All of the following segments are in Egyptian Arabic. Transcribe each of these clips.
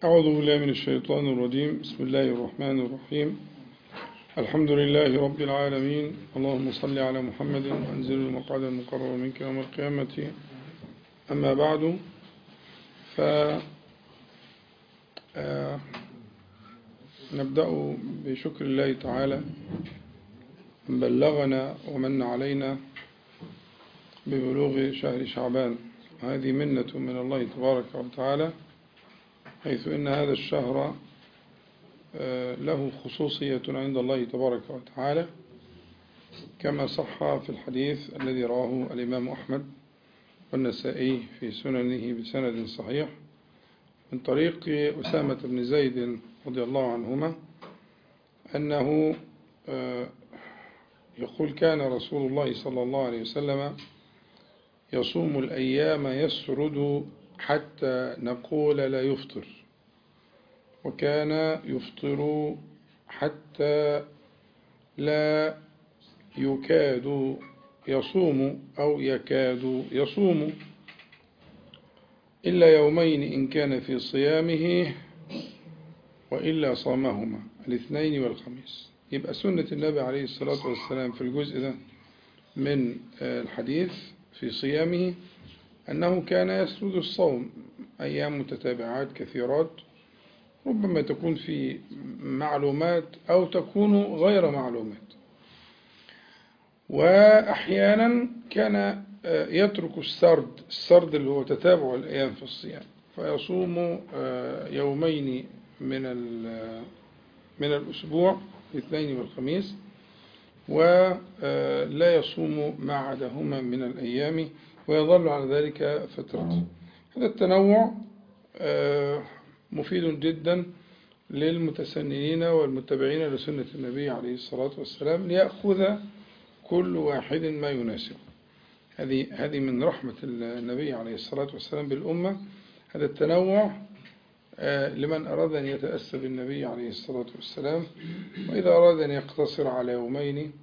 أعوذ بالله من الشيطان الرجيم بسم الله الرحمن الرحيم الحمد لله رب العالمين اللهم صل على محمد وأنزل المقعد المقرر منك يوم القيامة أما بعد ف نبدأ بشكر الله تعالى من بلغنا ومن علينا ببلوغ شهر شعبان هذه منة من الله تبارك وتعالى حيث إن هذا الشهر له خصوصية عند الله تبارك وتعالى كما صح في الحديث الذي رواه الإمام أحمد والنسائي في سننه بسند صحيح من طريق أسامة بن زيد رضي الله عنهما أنه يقول كان رسول الله صلى الله عليه وسلم يصوم الأيام يسرد حتى نقول لا يفطر وكان يفطر حتى لا يكاد يصوم أو يكاد يصوم إلا يومين إن كان في صيامه وإلا صامهما الاثنين والخميس يبقى سنة النبي عليه الصلاة والسلام في الجزء ده من الحديث في صيامه أنه كان يسرد الصوم أيام متتابعات كثيرات ربما تكون في معلومات أو تكون غير معلومات وأحيانا كان يترك السرد السرد اللي هو تتابع الأيام في الصيام فيصوم يومين من من الأسبوع الاثنين والخميس ولا يصوم ما عداهما من الأيام ويظل على ذلك فترة هذا التنوع مفيد جدا للمتسننين والمتبعين لسنة النبي عليه الصلاة والسلام ليأخذ كل واحد ما يناسب هذه هذه من رحمة النبي عليه الصلاة والسلام بالأمة هذا التنوع لمن أراد أن يتأسى بالنبي عليه الصلاة والسلام وإذا أراد أن يقتصر على يومين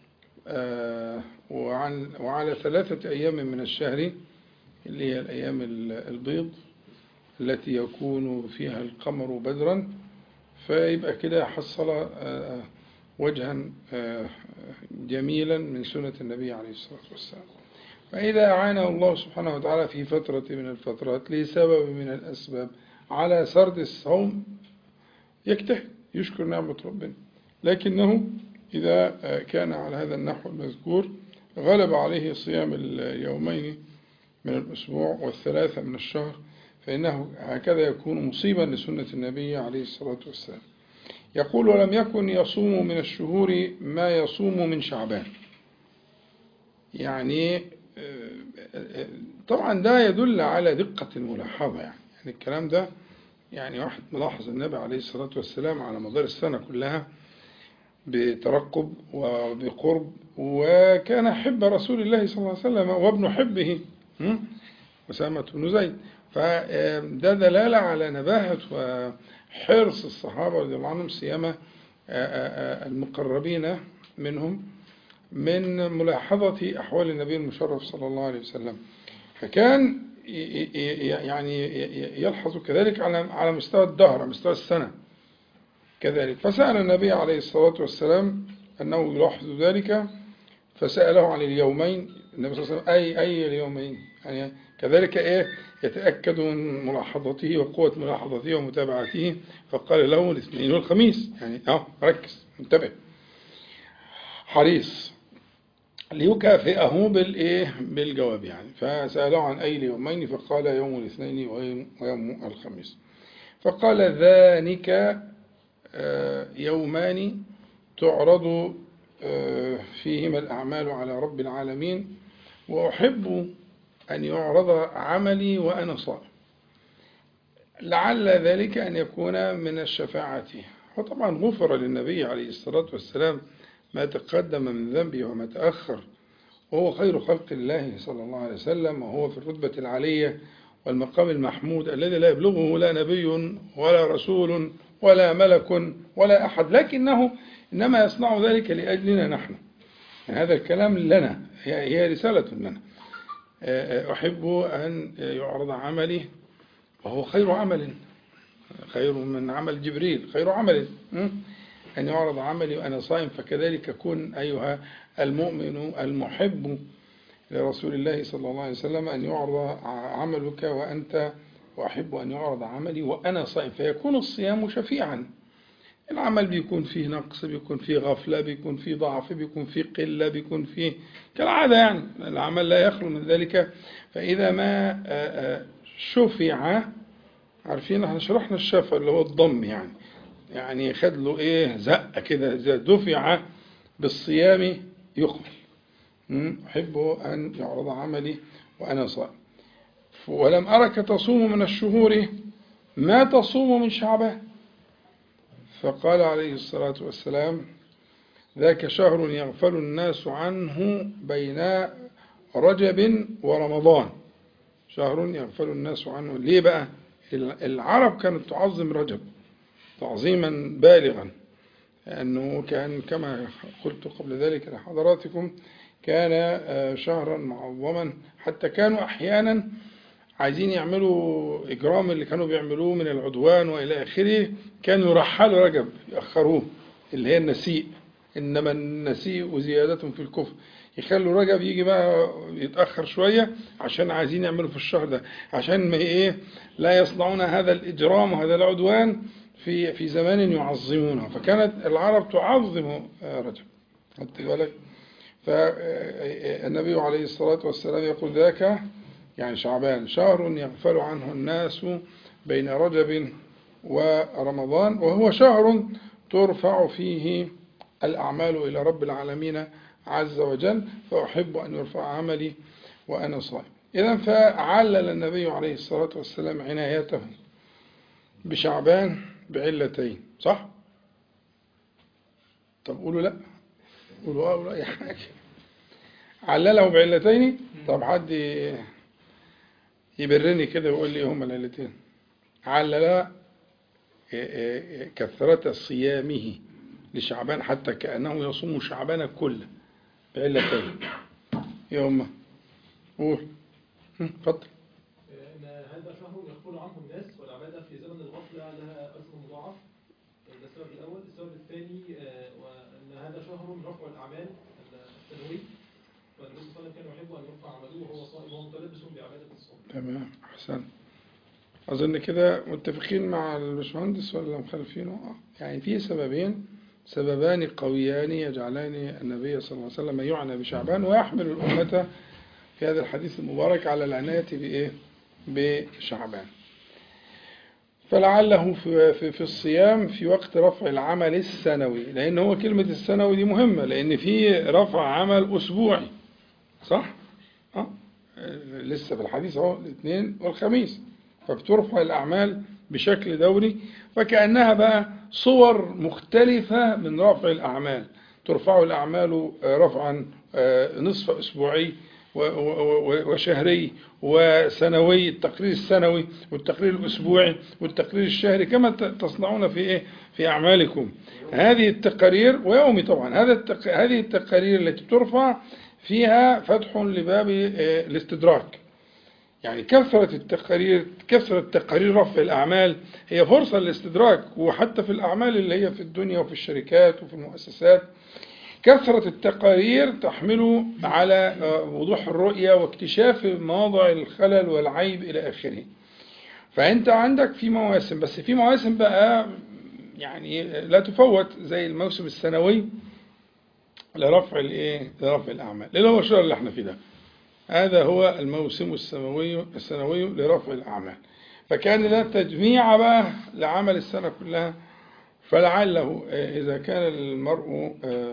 وعن وعلى ثلاثة أيام من الشهر اللي هي الأيام البيض التي يكون فيها القمر بدرا فيبقى كده حصل وجها جميلا من سنة النبي عليه الصلاة والسلام فإذا أعانه الله سبحانه وتعالى في فترة من الفترات لسبب من الأسباب على سرد الصوم يجتهد يشكر نعمة ربنا لكنه إذا كان على هذا النحو المذكور غلب عليه صيام اليومين من الأسبوع والثلاثة من الشهر فإنه هكذا يكون مصيبا لسنة النبي عليه الصلاة والسلام يقول ولم يكن يصوم من الشهور ما يصوم من شعبان يعني طبعا ده يدل على دقة الملاحظة يعني, يعني الكلام ده يعني واحد ملاحظ النبي عليه الصلاة والسلام على مدار السنة كلها بترقب وبقرب وكان حب رسول الله صلى الله عليه وسلم وابن حبه أسامة بن زيد فده دلالة على نباهة وحرص الصحابة رضي الله عنهم سيما المقربين منهم من ملاحظة أحوال النبي المشرف صلى الله عليه وسلم فكان يعني يلحظ كذلك على على مستوى الدهر على مستوى السنة كذلك فسأل النبي عليه الصلاة والسلام أنه يلاحظ ذلك فسأله عن اليومين النبي صلى الله عليه وسلم أي أي اليومين يعني كذلك إيه يتأكد من ملاحظته وقوة ملاحظته ومتابعته فقال له الاثنين والخميس يعني أه ركز انتبه حريص ليكافئه بالإيه بالجواب يعني فسأله عن أي اليومين فقال يوم الاثنين ويوم الخميس فقال ذلك يومان تعرض فيهما الأعمال على رب العالمين وأحب أن يعرض عملي وأنا صائم لعل ذلك أن يكون من الشفاعة وطبعا غفر للنبي عليه الصلاة والسلام ما تقدم من ذنبه وما تأخر وهو خير خلق الله صلى الله عليه وسلم وهو في الرتبة العالية والمقام المحمود الذي لا يبلغه لا نبي ولا رسول ولا ملك ولا أحد لكنه إنما يصنع ذلك لأجلنا نحن يعني هذا الكلام لنا هي رسالة لنا أحب أن يعرض عملي وهو خير عمل خير من عمل جبريل خير عمل م? أن يعرض عملي وأنا صائم فكذلك كن أيها المؤمن المحب لرسول الله صلى الله عليه وسلم أن يعرض عملك وأنت وأحب أن يعرض عملي وأنا صائم فيكون الصيام شفيعا العمل بيكون فيه نقص بيكون فيه غفلة بيكون فيه ضعف بيكون فيه قلة بيكون فيه كالعادة يعني العمل لا يخلو من ذلك فإذا ما شفع عارفين احنا شرحنا الشفع اللي هو الضم يعني يعني خد له ايه زقة كده إذا دفع بالصيام يقبل أحب أن يعرض عملي وأنا صائم ولم أرك تصوم من الشهور ما تصوم من شعبان فقال عليه الصلاة والسلام ذاك شهر يغفل الناس عنه بين رجب ورمضان شهر يغفل الناس عنه ليه بقى العرب كانت تعظم رجب تعظيما بالغا لأنه كان كما قلت قبل ذلك لحضراتكم كان شهرا معظما حتى كانوا أحيانا عايزين يعملوا إجرام اللي كانوا بيعملوه من العدوان وإلى آخره كانوا يرحلوا رجب يأخروه اللي هي النسيء إنما النسيء زيادة في الكفر يخلوا رجب يجي بقى يتأخر شوية عشان عايزين يعملوا في الشهر ده عشان ما إيه لا يصنعون هذا الإجرام وهذا العدوان في في زمان يعظمونه فكانت العرب تعظم رجب خدت بالك فالنبي عليه الصلاة والسلام يقول ذاك يعني شعبان شهر يغفل عنه الناس بين رجب ورمضان وهو شهر ترفع فيه الأعمال إلى رب العالمين عز وجل فأحب أن يرفع عملي وأنا صائم إذا فعلل النبي عليه الصلاة والسلام عنايته بشعبان بعلتين صح؟ طب قولوا لا قولوا اه قولوا أي حاجة علله بعلتين طب حد يبرني كده ويقول لي هما العلتين علل كثرة صيامه لشعبان حتى كأنه يصوم شعبان كله بعلتين يوم قول اتفضل ان هذا شهر يغفل عنه الناس والعباده في زمن الغفله لها اجر مضاعف ده السبب الاول السبب الثاني وان هذا شهر رفع الاعمال السنوي والنبي صلى الله عليه وسلم كان يحب ان يرفع عمله وهو صائم وهو متلبس بعباده الصوم تمام احسن اظن كده متفقين مع الباشمهندس ولا مخالفينه يعني في سببين سببان قويان يجعلان النبي صلى الله عليه وسلم يعنى بشعبان ويحمل الأمة في هذا الحديث المبارك على العناية بإيه؟ بشعبان فلعله في, في, في الصيام في وقت رفع العمل السنوي لأن هو كلمة السنوي دي مهمة لأن في رفع عمل أسبوعي صح؟ أه؟ لسه في الحديث اهو الاثنين والخميس فبترفع الأعمال بشكل دوري فكأنها بقى صور مختلفة من رفع الأعمال ترفع الأعمال رفعا نصف أسبوعي وشهري وسنوي التقرير السنوي والتقرير الأسبوعي والتقرير الشهري كما تصنعون في إيه في أعمالكم هذه التقارير ويومي طبعا هذا التق... هذه التقارير التي ترفع فيها فتح لباب الاستدراك يعني كثرة التقارير كثرة تقارير رفع الأعمال هي فرصة للاستدراك وحتى في الأعمال اللي هي في الدنيا وفي الشركات وفي المؤسسات كثرة التقارير تحمل على وضوح الرؤية واكتشاف مواضع الخلل والعيب إلى آخره فأنت عندك في مواسم بس في مواسم بقى يعني لا تفوت زي الموسم السنوي لرفع الايه لرفع الاعمال اللي هو الشهر اللي احنا فيه ده هذا هو الموسم السنوي السنوي لرفع الأعمال فكان ده تجميع بقى لعمل السنة كلها فلعله إذا كان المرء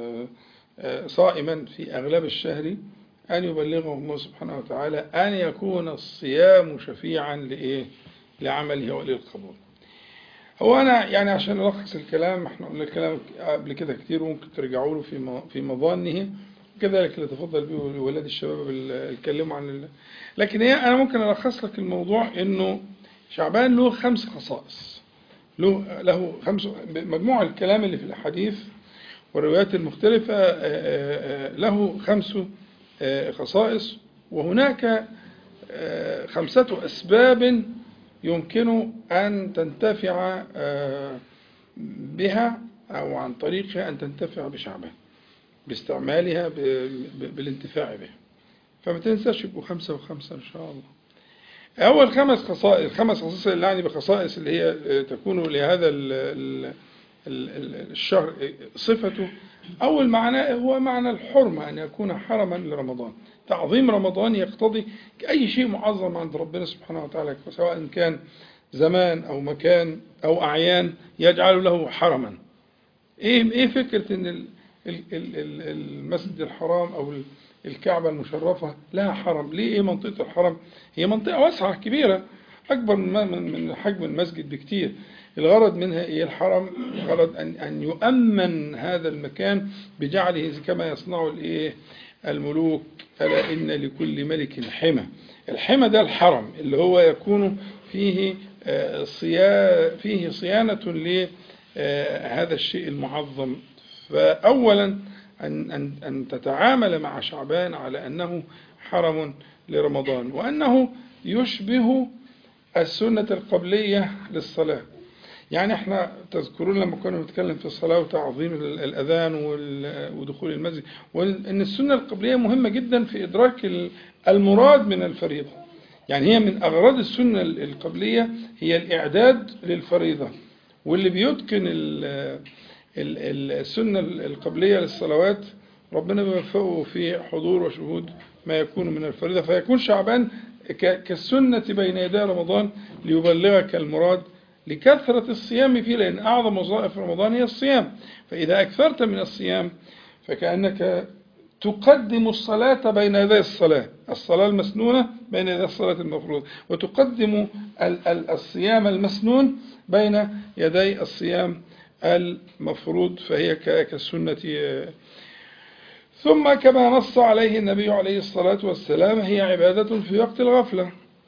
صائما في أغلب الشهر أن يبلغه الله سبحانه وتعالى أن يكون الصيام شفيعا لإيه لعمله وللقبول هو أنا يعني عشان ألخص الكلام احنا قلنا الكلام قبل كده كتير وممكن ترجعوا له في في مظانه كذلك اللي تفضل به ولاد الشباب اللي اتكلموا عن الله لكن هي أنا ممكن ألخص لك الموضوع إنه شعبان له خمس خصائص له له خمس مجموع الكلام اللي في الأحاديث والروايات المختلفة له خمس خصائص وهناك خمسة أسباب يمكن أن تنتفع آه، بها أو عن طريقها أن تنتفع بشعبها باستعمالها ب- ب- بالانتفاع بها فما تنساش يبقوا خمسة وخمسة إن شاء الله أول خمس خصائص الخمس خصائص اللي يعني بخصائص اللي هي آه، تكون لهذا ال ال ال- ال- الشهر صفته أول معنى هو معنى الحرمة أن يكون حرما لرمضان تعظيم رمضان يقتضي أي شيء معظم عند ربنا سبحانه وتعالى سواء كان زمان أو مكان أو أعيان يجعل له حرما إيه إيه فكرة إن ال- ال- ال- ال- المسجد الحرام أو ال- الكعبة المشرفة لها حرم ليه إيه منطقة الحرم هي منطقة واسعة كبيرة أكبر من من من حجم المسجد بكتير الغرض منها إيه الحرم الغرض أن أن يؤمن هذا المكان بجعله كما يصنع الإيه الملوك ألا إن لكل ملك حمى الحمى ده الحرم اللي هو يكون فيه آه، صيا فيه صيانة لهذا الشيء المعظم فأولا أن, أن, أن تتعامل مع شعبان على أنه حرم لرمضان وأنه يشبه السنة القبلية للصلاة يعني احنا تذكرون لما كنا بنتكلم في الصلاة وتعظيم ال- الأذان وال- ودخول المسجد وأن السنة القبلية مهمة جدا في إدراك ال- المراد من الفريضة يعني هي من أغراض السنة ال- القبلية هي الإعداد للفريضة واللي بيتقن ال- ال- ال- السنة القبلية للصلوات ربنا بيوفقه في حضور وشهود ما يكون من الفريضة فيكون شعبان ك- كالسنة بين يدي رمضان ليبلغك المراد لكثرة الصيام فيه لأن أعظم وظائف رمضان هي الصيام فإذا أكثرت من الصيام فكأنك تقدم الصلاة بين يدي الصلاة الصلاة المسنونة بين يدي الصلاة المفروض وتقدم ال- ال- الصيام المسنون بين يدي الصيام المفروض فهي ك- كالسنة آه. ثم كما نص عليه النبي عليه الصلاة والسلام هي عبادة في وقت الغفلة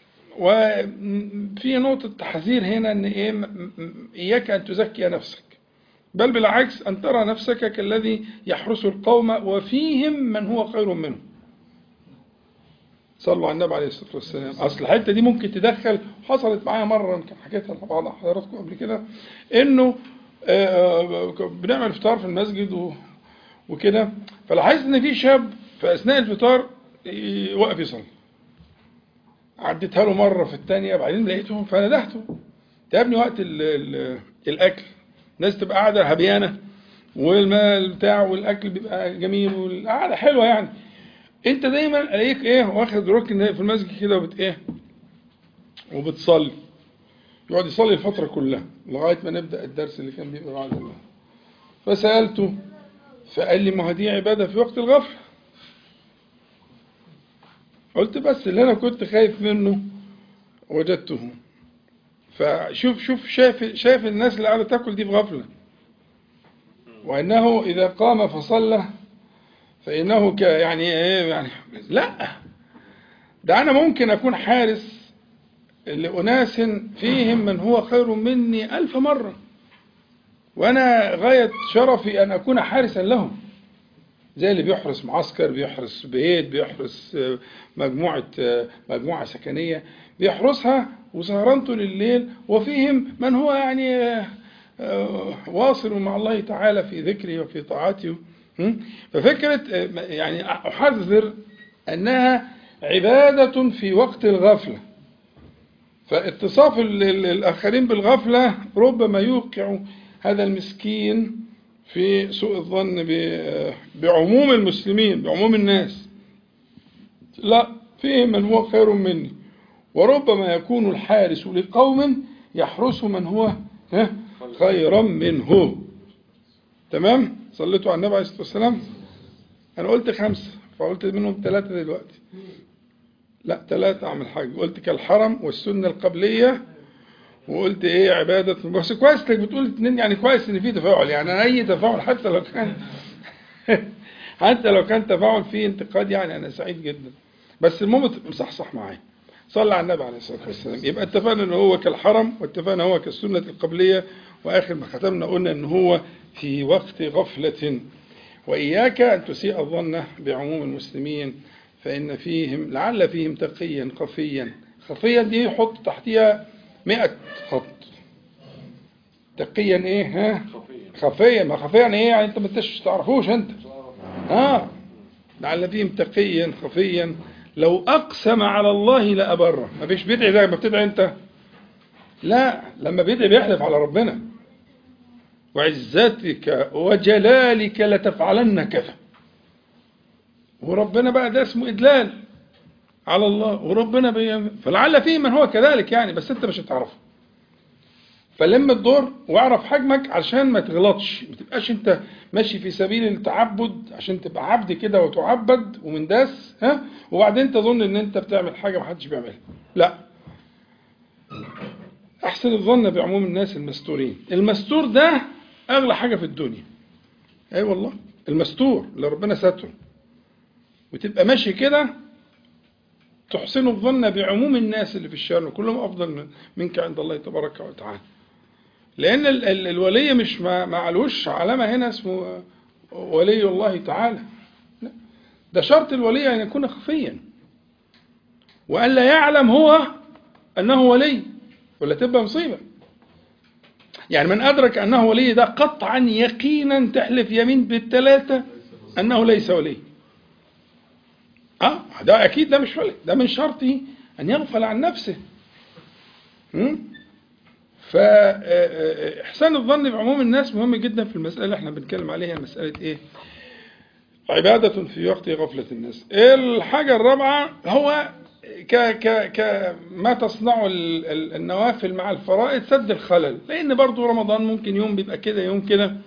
وفي نقطة تحذير هنا ان ايه م- م- اياك ان تزكي نفسك بل بالعكس ان ترى نفسك كالذي يحرس القوم وفيهم من هو خير منهم صلوا على النبي عليه الصلاة والسلام اصل الحتة دي ممكن تدخل حصلت معايا مرة يمكن حكيتها لبعض حضراتكم قبل كده انه آه، آه، بنعمل فطار في المسجد و- وكده فلاحظت ان في شاب في اثناء الفطار ي- واقف يصلي عديتها له مرة في الثانية بعدين لقيته فندهته يا ابني وقت ال ال الأكل الناس تبقى قاعدة هبيانة والمال بتاع والأكل بيبقى جميل والقعدة حلوة يعني أنت دايما ألاقيك إيه واخد ركن في المسجد كده وبت إيه وبتصلي يقعد يصلي الفترة كلها لغاية ما نبدأ الدرس اللي كان بيبقى بعد الله فسألته فقال لي ما هي دي عبادة في وقت الغفلة قلت بس اللي انا كنت خايف منه وجدته فشوف شوف شايف شايف الناس اللي قاعده تاكل دي في غفله وانه اذا قام فصلى فانه ك يعني ايه يعني لا ده انا ممكن اكون حارس لاناس فيهم من هو خير مني الف مره وانا غايه شرفي ان اكون حارسا لهم زي اللي بيحرس معسكر بيحرس بيت بيحرس آه، مجموعة آه، مجموعة سكنية بيحرسها وسهرانته لليل وفيهم من هو يعني آه، آه، واصل مع الله تعالى في ذكره وفي طاعته هم؟ ففكرة آه، يعني أحذر أنها عبادة في وقت الغفلة فاتصاف ال- ال- الآخرين بالغفلة ربما يوقع هذا المسكين في سوء الظن ب- بعموم المسلمين بعموم الناس لا فيه من هو خير مني وربما يكون الحارس لقوم يحرس من هو ها، خيرا منه تمام صليتوا على النبي عليه الصلاة والسلام أنا قلت خمسة فقلت منهم ثلاثة دلوقتي لا ثلاثة أعمل حاجة قلت كالحرم والسنة القبلية وقلت ايه عبادة بس كويس انك بتقول اتنين يعني كويس ان في تفاعل يعني أنا اي تفاعل حتى لو كان حتى لو كان تفاعل فيه انتقاد يعني انا سعيد جدا بس المهم تبقى مصحصح معايا صلى على النبي عليه الصلاة والسلام يبقى اتفقنا ان هو كالحرم واتفقنا هو كالسنة القبلية واخر ما ختمنا قلنا ان هو في وقت غفلة وإياك أن تسيء الظن بعموم المسلمين فإن فيهم لعل فيهم تقيا خفيا خفيا دي يحط تحتها مئة خط تقيا ايه ها خفية خفيا ما خفيا يعني ايه يعني انت ما انتش تعرفوش انت اه لعل فيهم تقيا خفيا لو اقسم على الله لابره ما فيش بيدعي زي ما بتدعي انت لا لما بيدعي بيحلف على ربنا وعزتك وجلالك لتفعلن كذا وربنا بقى ده اسمه ادلال على الله وربنا بي... فلعل فيه من هو كذلك يعني بس انت مش هتعرفه فلم الدور واعرف حجمك عشان ما تغلطش ما تبقاش انت ماشي في سبيل التعبد عشان تبقى عبد كده وتعبد ومنداس ها وبعدين تظن ان انت بتعمل حاجه محدش بيعملها لا احسن الظن بعموم الناس المستورين المستور ده اغلى حاجه في الدنيا اي أيوة والله المستور اللي ربنا ستره وتبقى ماشي كده تحسن الظن بعموم الناس اللي في الشارع كلهم افضل من- منك عند الله تبارك وتعالى لان ال- ال- الولي مش ما ما علوش علامه هنا اسمه ولي الله تعالى لا. ده شرط الولي ان يكون خفيا وان لا يعلم هو انه ولي ولا تبقى مصيبه يعني من ادرك انه ولي ده قطعا يقينا تحلف يمين بالثلاثه انه ليس ولي اه ده اكيد ده مش ولي ده من شرطه ان يغفل عن نفسه م? فإحسان الظن بعموم الناس مهم جدا في المسألة اللي احنا بنتكلم عليها مسألة إيه؟ عبادة في وقت غفلة الناس. الحاجة الرابعة هو ك ك ك ما تصنعه ال- ال- النوافل مع الفرائض سد الخلل، لأن برضو رمضان ممكن يوم بيبقى كده يوم كده.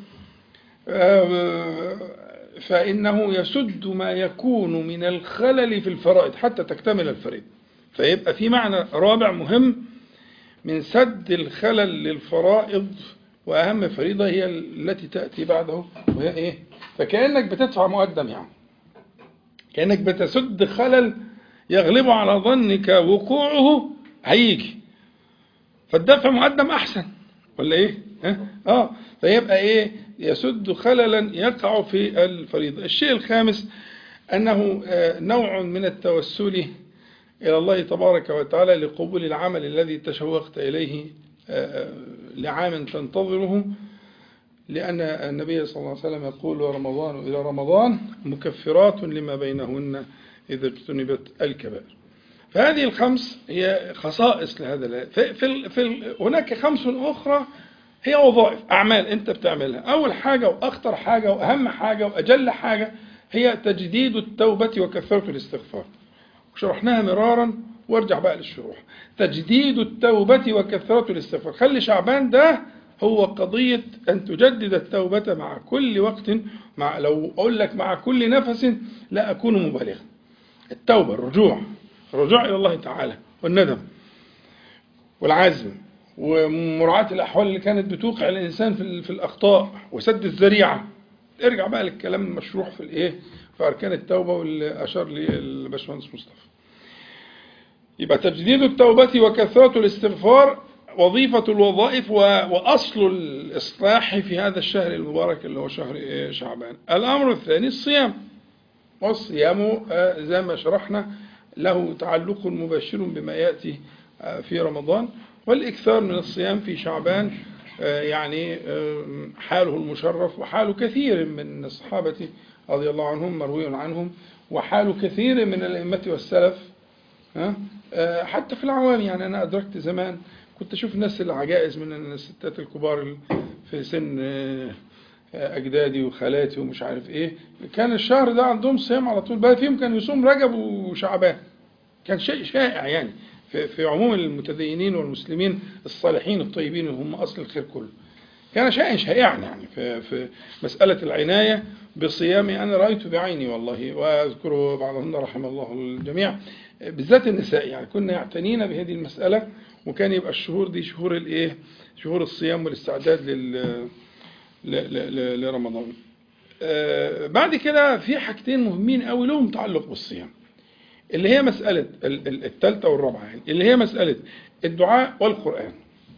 آه، فإنه يسد ما يكون من الخلل في الفرائض حتى تكتمل الفريضة. فيبقى في معنى رابع مهم من سد الخلل للفرائض وأهم فريضة هي التي تأتي بعده وهي إيه؟ فكأنك بتدفع مقدم يعني كأنك بتسد خلل يغلب على ظنك وقوعه هيجي فالدفع مقدم أحسن ولا إيه؟ ها؟ آه فيبقى إيه؟ يسد خللا يقع في الفريضة الشيء الخامس أنه آه، نوع من التوسل إلى الله تبارك وتعالى لقبول العمل الذي تشوقت إليه آه، لعام تنتظره لأن النبي صلى الله عليه وسلم يقول ورمضان إلى رمضان مكفرات لما بينهن إذا اجتنبت الكبائر فهذه الخمس هي خصائص لهذا ال- في في ال- في ال- هناك خمس أخرى هي وظائف أعمال أنت بتعملها أول حاجة وأخطر حاجة وأهم حاجة وأجل حاجة هي تجديد التوبة وكثرة الاستغفار شرحناها مرارا وارجع بقى للشروح تجديد التوبة وكثرة الاستغفار خلي شعبان ده هو قضية أن تجدد التوبة مع كل وقت مع لو أقول لك مع كل نفس لا أكون مبالغا التوبة الرجوع الرجوع إلى الله تعالى والندم والعزم ومراعاة الأحوال اللي كانت بتوقع الإنسان في ال- في الأخطاء وسد الذريعة ارجع بقى للكلام المشروح في الإيه في أركان التوبة واللي أشار لي الباشمهندس مصطفى يبقى تجديد التوبة وكثرة الاستغفار وظيفة الوظائف و- وأصل الإصلاح في هذا الشهر المبارك اللي هو شهر إيه؟ شعبان الأمر الثاني الصيام والصيام آه، زي ما شرحنا له تعلق مباشر بما يأتي آه، في رمضان والإكثار من الصيام في شعبان آه، يعني آه، حاله المشرف وحال كثير من الصحابة رضي الله عنهم مروي عنهم وحال كثير من الأئمة والسلف ها؟ آه، حتى في العوام يعني أنا أدركت زمان كنت أشوف الناس العجائز من الستات الكبار ال- في سن آه، آه، أجدادي وخالاتي ومش عارف إيه كان الشهر ده عندهم صيام على طول بقى فيهم كان يصوم رجب وشعبان كان شيء شائع يعني في, في عموم المتدينين والمسلمين الصالحين الطيبين وهم أصل الخير كله كان شيئا شائعا يعني في, في مسألة العناية بصيام أنا رأيت بعيني والله وأذكر بعضهن رحم الله الجميع بالذات النساء يعني كنا يعتنين بهذه المسألة وكان يبقى الشهور دي شهور الإيه شهور الصيام والاستعداد لل ل- ل- ل- لرمضان آه، بعد كده في حاجتين مهمين قوي لهم تعلق بالصيام اللي هي مسألة ال- ال- الثالثة والرابعة يعني اللي هي مسألة الدعاء والقرآن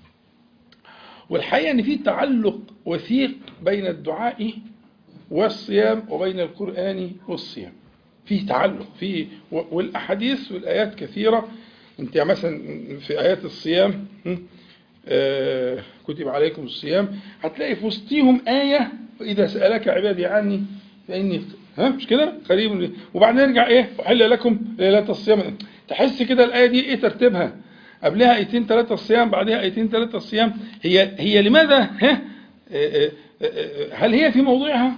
والحقيقة أن في تعلق وثيق بين الدعاء والصيام وبين القرآن والصيام في تعلق في و- والأحاديث والآيات كثيرة انت يعني مثلا في آيات الصيام م? آه، كتب عليكم الصيام هتلاقي في وسطيهم آية وإذا سألك عبادي عني فإني ها مش كده قريب وبعدين نرجع إيه أحل لكم ليلة الصيام تحس كده الآية دي إيه ترتيبها قبلها آيتين ثلاثة الصيام بعدها آيتين ثلاثة الصيام هي هي لماذا ها آه، آه، آه، هل هي في موضوعها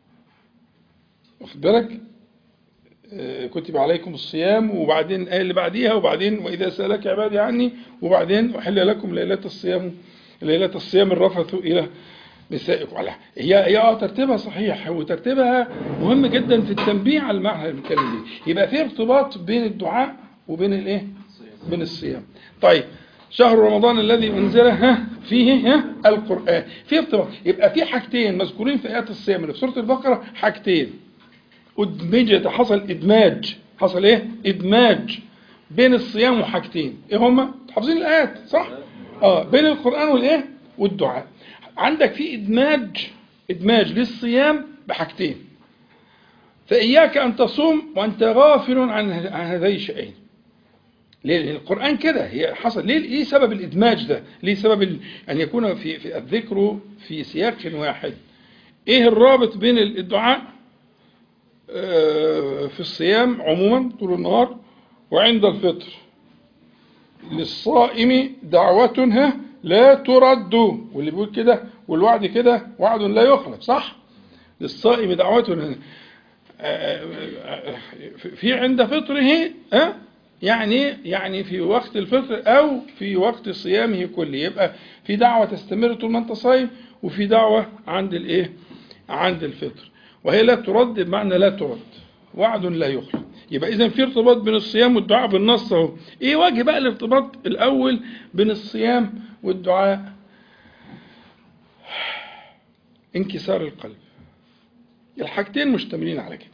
واخد بالك آه، كتب عليكم الصيام وبعدين الآية اللي بعديها وبعدين وإذا سألك عبادي عني وبعدين أحل لكم ليلة الصيام ليلة الصيام الرفث إلى نسائكم على هي هي اه ترتيبها صحيح وترتيبها مهم جدا في التنبيه على المعنى اللي بنتكلم فيه يبقى في ارتباط بين الدعاء وبين الايه بين الصيام طيب شهر رمضان الذي انزل ها فيه ها القران في ارتباط يبقى في حاجتين مذكورين في ايات الصيام اللي في سوره البقره حاجتين ادمجت حصل ادماج حصل ايه ادماج بين الصيام وحاجتين ايه هما حافظين الايات صح اه بين القران والايه والدعاء عندك في ادماج ادماج للصيام بحاجتين فاياك ان تصوم وانت غافل عن عن هذين الشيئين ليه؟ لأن القرآن كده هي حصل ليه ايه سبب الإدماج ده؟ ليه سبب ال... أن يكون في, في الذكر في سياق واحد؟ إيه الرابط بين الدعاء آه، في الصيام عموما طول النهار وعند الفطر للصائم دعوة ها لا ترد واللي بيقول كده والوعد كده وعد لا يخلف صح للصائم دعوة آه، آه، في عند فطره ها يعني يعني في وقت الفطر او في وقت صيامه كله يبقى في دعوه تستمر طول ما انت صايم وفي دعوه عند الايه عند الفطر وهي لا ترد بمعنى لا ترد وعد لا يخلف يبقى اذا في ارتباط بين الصيام والدعاء بالنص اهو ايه وجه بقى الارتباط الاول بين الصيام والدعاء انكسار القلب الحاجتين مشتملين على كده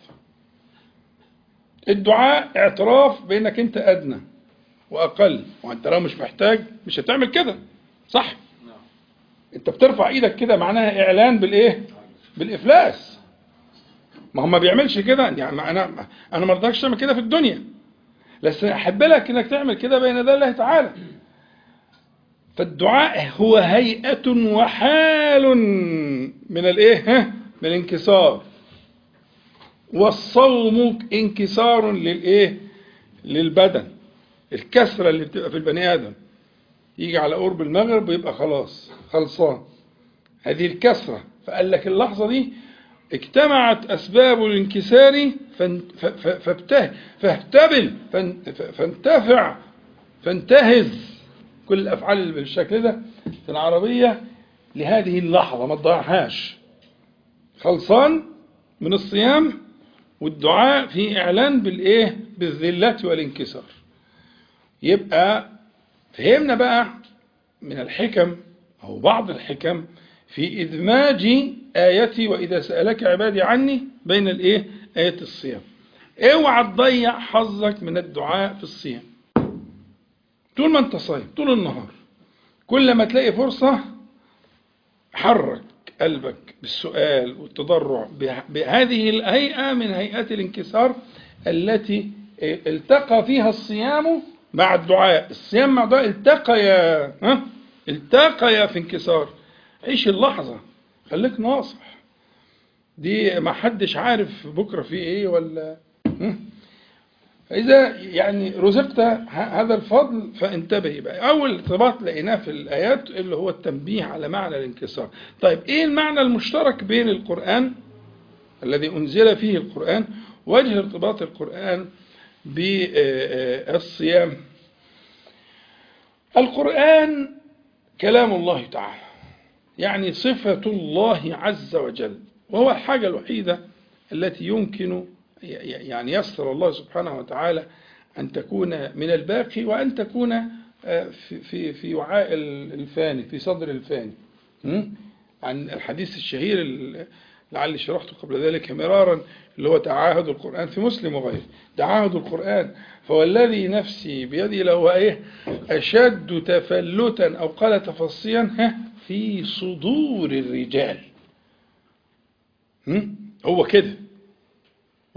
الدعاء اعتراف بانك انت ادنى واقل وانت لو مش محتاج مش هتعمل كده صح انت بترفع ايدك كده معناها اعلان بالايه بالافلاس ما هو ما بيعملش كده يعني ما انا انا ما رضاكش تعمل كده في الدنيا لكن احب لك انك تعمل كده بين يدي الله تعالى فالدعاء هو هيئة وحال من الايه ها؟ من الانكسار والصوم انكسار للايه للبدن الكسرة اللي بتبقى في البني آدم يجي على قرب المغرب ويبقى خلاص خلصان هذه الكسرة فقال لك اللحظة دي اجتمعت أسباب الانكسار فان- ف- ف- فابته فاهتبل فان- ف- فانتفع فانتهز كل الأفعال اللي بالشكل ده في العربية لهذه اللحظة ما تضيعهاش خلصان من الصيام والدعاء في إعلان بالإيه بالذلة والانكسار يبقى فهمنا بقى من الحكم أو بعض الحكم في إدماج آيتي وإذا سألك عبادي عني بين الإيه آية الصيام اوعى تضيع حظك من الدعاء في الصيام طول ما انت صايم طول النهار كل ما تلاقي فرصة حرك قلبك بالسؤال والتضرع به- بهذه الهيئة من هيئات الانكسار التي التقى فيها الصيام مع الدعاء الصيام مع الدعاء التقيا ها التقيا في انكسار عيش اللحظة خليك ناصح دي ما حدش عارف بكرة في ايه ولا هم؟ فإذا يعني رزقت ه- هذا الفضل فانتبه يبقى أول ارتباط لقيناه في الآيات اللي هو التنبيه على معنى الانكسار طيب إيه المعنى المشترك بين القرآن الذي أنزل فيه القرآن وجه ارتباط القرآن بالصيام القرآن كلام الله تعالى يعني صفة الله عز وجل وهو الحاجة الوحيدة التي يمكن يعني يسر الله سبحانه وتعالى أن تكون من الباقي وأن تكون في في في وعاء الفاني في صدر الفاني م? عن الحديث الشهير ال- لعلي شرحته قبل ذلك مرارا اللي هو تعاهد القرآن في مسلم وغيره تعاهد القرآن فوالذي نفسي بيده لهو ايه أشد تفلتا أو قال تفصيا ها في صدور الرجال م? هو كده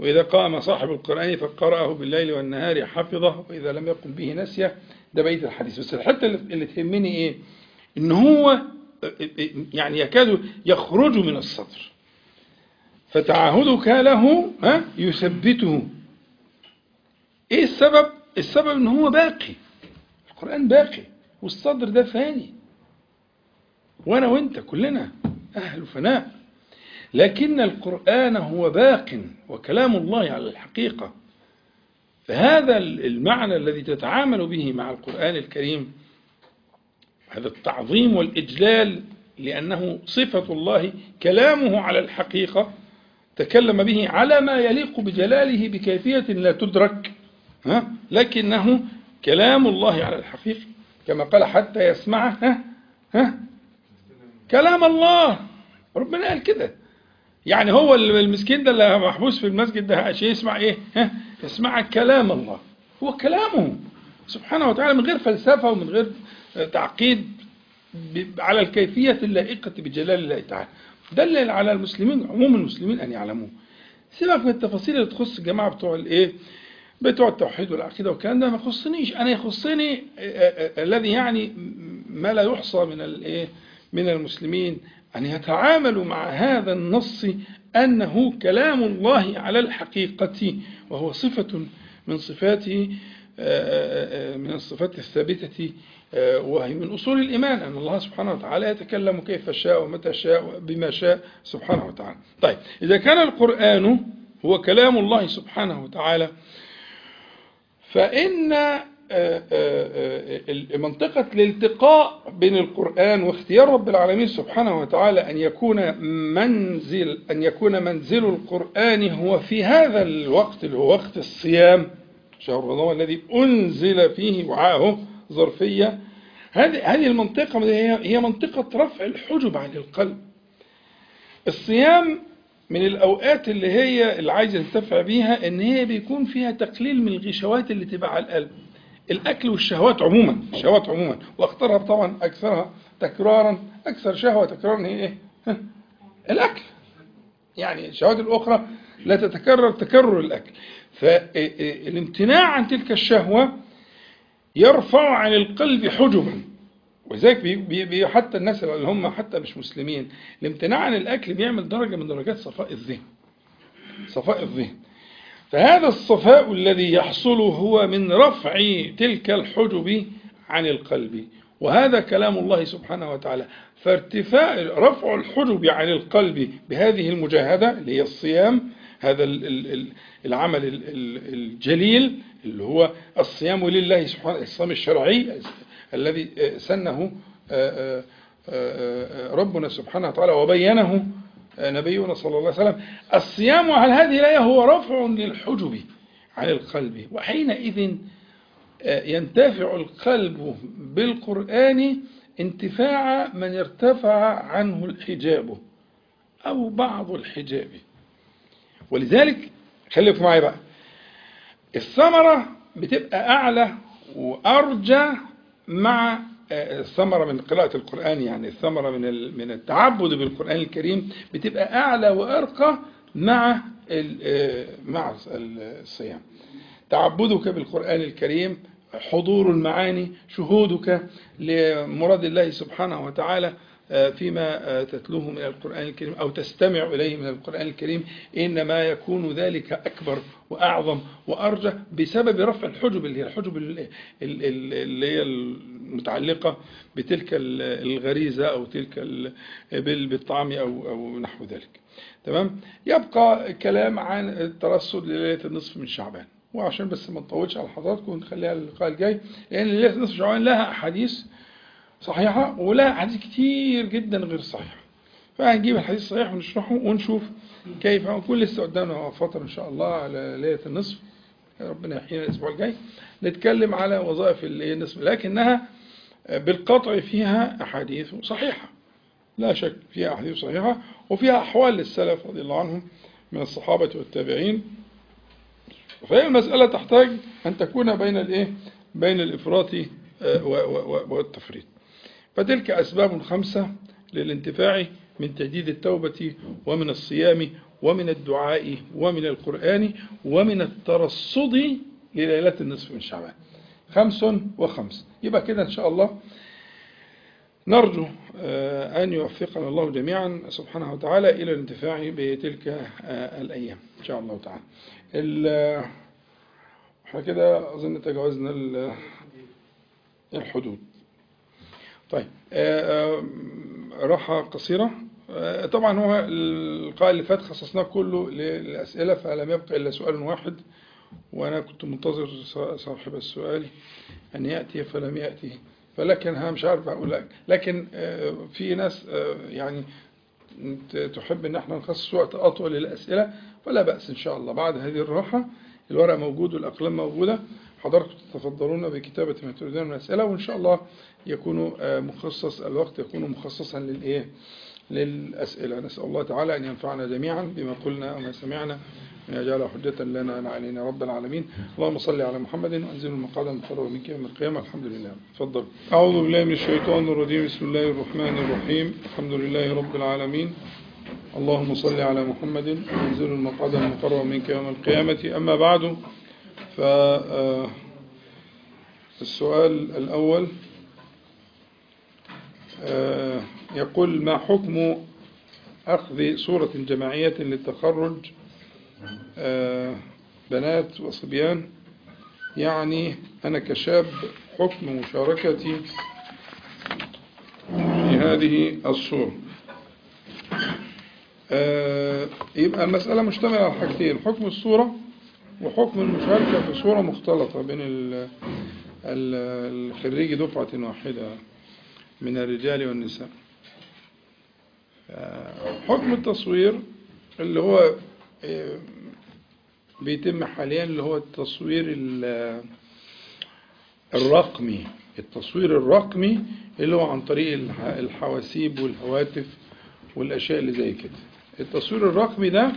وإذا قام صاحب القرآن فقرأه بالليل والنهار حفظه وإذا لم يقم به نسيه ده بيت الحديث بس الحتة اللي تهمني إيه إن هو يعني يكاد يخرج من الصدر فتعهدك له ها يثبته ايه السبب السبب ان هو باقي القرآن باقي والصدر ده فاني وانا وانت كلنا اهل فناء لكن القرآن هو باق وكلام الله على الحقيقة فهذا المعنى الذي تتعامل به مع القرآن الكريم هذا التعظيم والإجلال لأنه صفة الله كلامه على الحقيقة تكلم به على ما يليق بجلاله بكيفية لا تدرك ها؟ لكنه كلام الله على الحقيقة كما قال حتى يسمع ها؟ ها؟ كلام الله ربنا قال كده يعني هو المسكين ده اللي محبوس في المسجد ده عشان يسمع ايه ها؟ يسمع كلام الله هو كلامه سبحانه وتعالى من غير فلسفة ومن غير تعقيد على الكيفية اللائقة بجلال الله تعالى دلل على المسلمين عموم المسلمين أن يعلموه سيبك من التفاصيل اللي تخص الجماعة بتوع الايه بتوع التوحيد والعقيدة والكلام ده ما يخصنيش أنا يخصني الذي يعني ما لا يحصى من الايه من المسلمين أن يتعاملوا مع هذا النص أنه كلام الله على الحقيقة وهو صفة من صفاته من الصفات الثابتة وهي من أصول الإيمان أن الله سبحانه وتعالى يتكلم كيف شاء ومتى شاء بما شاء سبحانه وتعالى طيب إذا كان القرآن هو كلام الله سبحانه وتعالى فإن منطقة الالتقاء بين القرآن واختيار رب العالمين سبحانه وتعالى أن يكون منزل أن يكون منزل القرآن هو في هذا الوقت اللي هو وقت الصيام شهر رمضان الذي أنزل فيه وعاءه ظرفية هذه هذه المنطقة هي هي منطقة رفع الحجب عن القلب الصيام من الأوقات اللي هي اللي عايز ينتفع بيها إن هي بيكون فيها تقليل من الغشوات اللي تبقى على القلب الأكل والشهوات عموما الشهوات عموما واختارها طبعا أكثرها تكرارا أكثر شهوة تكرارا هي إيه؟ الأكل يعني الشهوات الأخرى لا تتكرر تكرر الأكل فالامتناع عن تلك الشهوة يرفع عن القلب حجبا وذلك بي بي حتى الناس اللي هم حتى مش مسلمين الامتناع عن الأكل بيعمل درجة من درجات صفاء الذهن صفاء الذهن فهذا الصفاء الذي يحصل هو من رفع تلك الحجب عن القلب وهذا كلام الله سبحانه وتعالى فارتفاع رفع الحجب عن القلب بهذه المجاهدة اللي هي الصيام هذا العمل الجليل اللي هو الصيام لله سبحانه الصيام الشرعي الذي سنه ربنا سبحانه وتعالى وبينه نبينا صلى الله عليه وسلم الصيام على هذه الآية هو رفع للحجب عن القلب وحينئذ ينتفع القلب بالقرآن انتفاع من ارتفع عنه الحجاب أو بعض الحجاب ولذلك خليكم معايا بقى الثمرة بتبقى أعلى وأرجى مع الثمرة من قراءة القرآن يعني الثمرة من من التعبد بالقرآن الكريم بتبقى أعلى وأرقى مع مع الصيام تعبدك بالقرآن الكريم حضور المعاني شهودك لمراد الله سبحانه وتعالى فيما تتلوه من القرآن الكريم أو تستمع إليه من القرآن الكريم إنما يكون ذلك أكبر وأعظم وأرجى بسبب رفع الحجب اللي هي الحجب اللي هي المتعلقة بتلك الغريزة أو تلك بالطعام أو أو نحو ذلك تمام يبقى كلام عن الترصد لليلة النصف من شعبان وعشان بس ما نطولش على حضراتكم نخليها اللقاء الجاي لأن ليلة نصف شعبان لها أحاديث صحيحة ولا حديث كتير جدا غير صحيح فهنجيب الحديث الصحيح ونشرحه ونشوف كيف هنكون لسه قدامنا فترة إن شاء الله على ليلة النصف ربنا يحيينا الأسبوع الجاي نتكلم على وظائف النصف لكنها بالقطع فيها أحاديث صحيحة لا شك فيها أحاديث صحيحة وفيها أحوال للسلف رضي الله عنهم من الصحابة والتابعين فهي المسألة تحتاج أن تكون بين الإيه؟ بين الإفراط والتفريط فتلك أسباب خمسة للانتفاع من تجديد التوبة ومن الصيام ومن الدعاء ومن القرآن ومن الترصد لليلة النصف من شعبان خمس وخمس يبقى كده إن شاء الله نرجو آه، أن يوفقنا الله جميعا سبحانه وتعالى إلى الانتفاع بتلك آه، الأيام إن شاء الله تعالى ال- احنا كده أظن تجاوزنا ال- الحدود طيب آه، آه، راحة قصيرة آه، طبعا هو اللقاء اللي فات خصصناه كله للأسئلة فلم يبقى إلا سؤال واحد وأنا كنت منتظر صاحب السؤال أن يأتي فلم يأتي فلكن ها مش عارف أقول لك لكن آه، في ناس آه، يعني ت- تحب ان احنا نخصص وقت اطول للاسئله فلا باس ان شاء الله بعد هذه الراحه الورق موجود والاقلام موجوده حضراتكم تتفضلون بكتابه ما تريدون من الاسئله وان شاء الله يكون آه، مخصص الوقت يكون مخصصا للايه للاسئله نسال الله تعالى ان ينفعنا جميعا بما قلنا وما سمعنا وان يجعله حجه لنا لا علينا رب العالمين اللهم صل على محمد وانزل المقعد المقرب منك يوم القيامه الحمد لله تفضل اعوذ بالله من الشيطان الرجيم بسم الله الرحمن الرحيم الحمد لله رب العالمين اللهم صل على محمد وانزل المقعد المقرب منك يوم القيامة أما بعد ف آه، السؤال الأول آه، يقول ما حكم أخذ صورة جماعية للتخرج آه، بنات وصبيان يعني أنا كشاب حكم مشاركتي في هذه الصورة آه، يبقى المسألة مشتملة على حاجتين حكم الصورة وحكم المشاركة في صورة مختلطة بين ال- ال- الخريج دفعة واحدة من الرجال والنساء آه، حكم التصوير اللي هو آه، بيتم حاليا اللي هو التصوير ال- الرقمي التصوير الرقمي اللي هو عن طريق الح- الحواسيب والهواتف والأشياء اللي زي كده التصوير الرقمي ده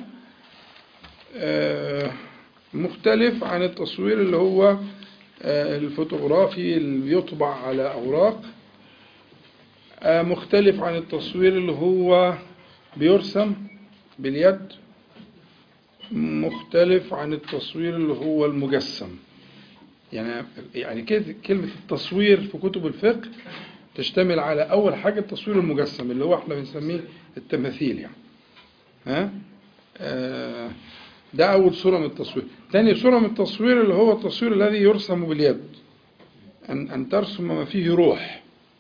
آه، مختلف عن التصوير اللي هو آه، الفوتوغرافي اللي بيطبع على أوراق آه، مختلف عن التصوير اللي هو بيرسم باليد مختلف عن التصوير اللي هو المجسم يعني يعني كده كلمة التصوير في كتب الفقه تشتمل على أول حاجة التصوير المجسم اللي هو احنا بنسميه التماثيل يعني ها آه، ده أول صورة من التصوير تاني صورة من التصوير اللي هو التصوير الذي يرسم باليد أن, أن ترسم ما فيه روح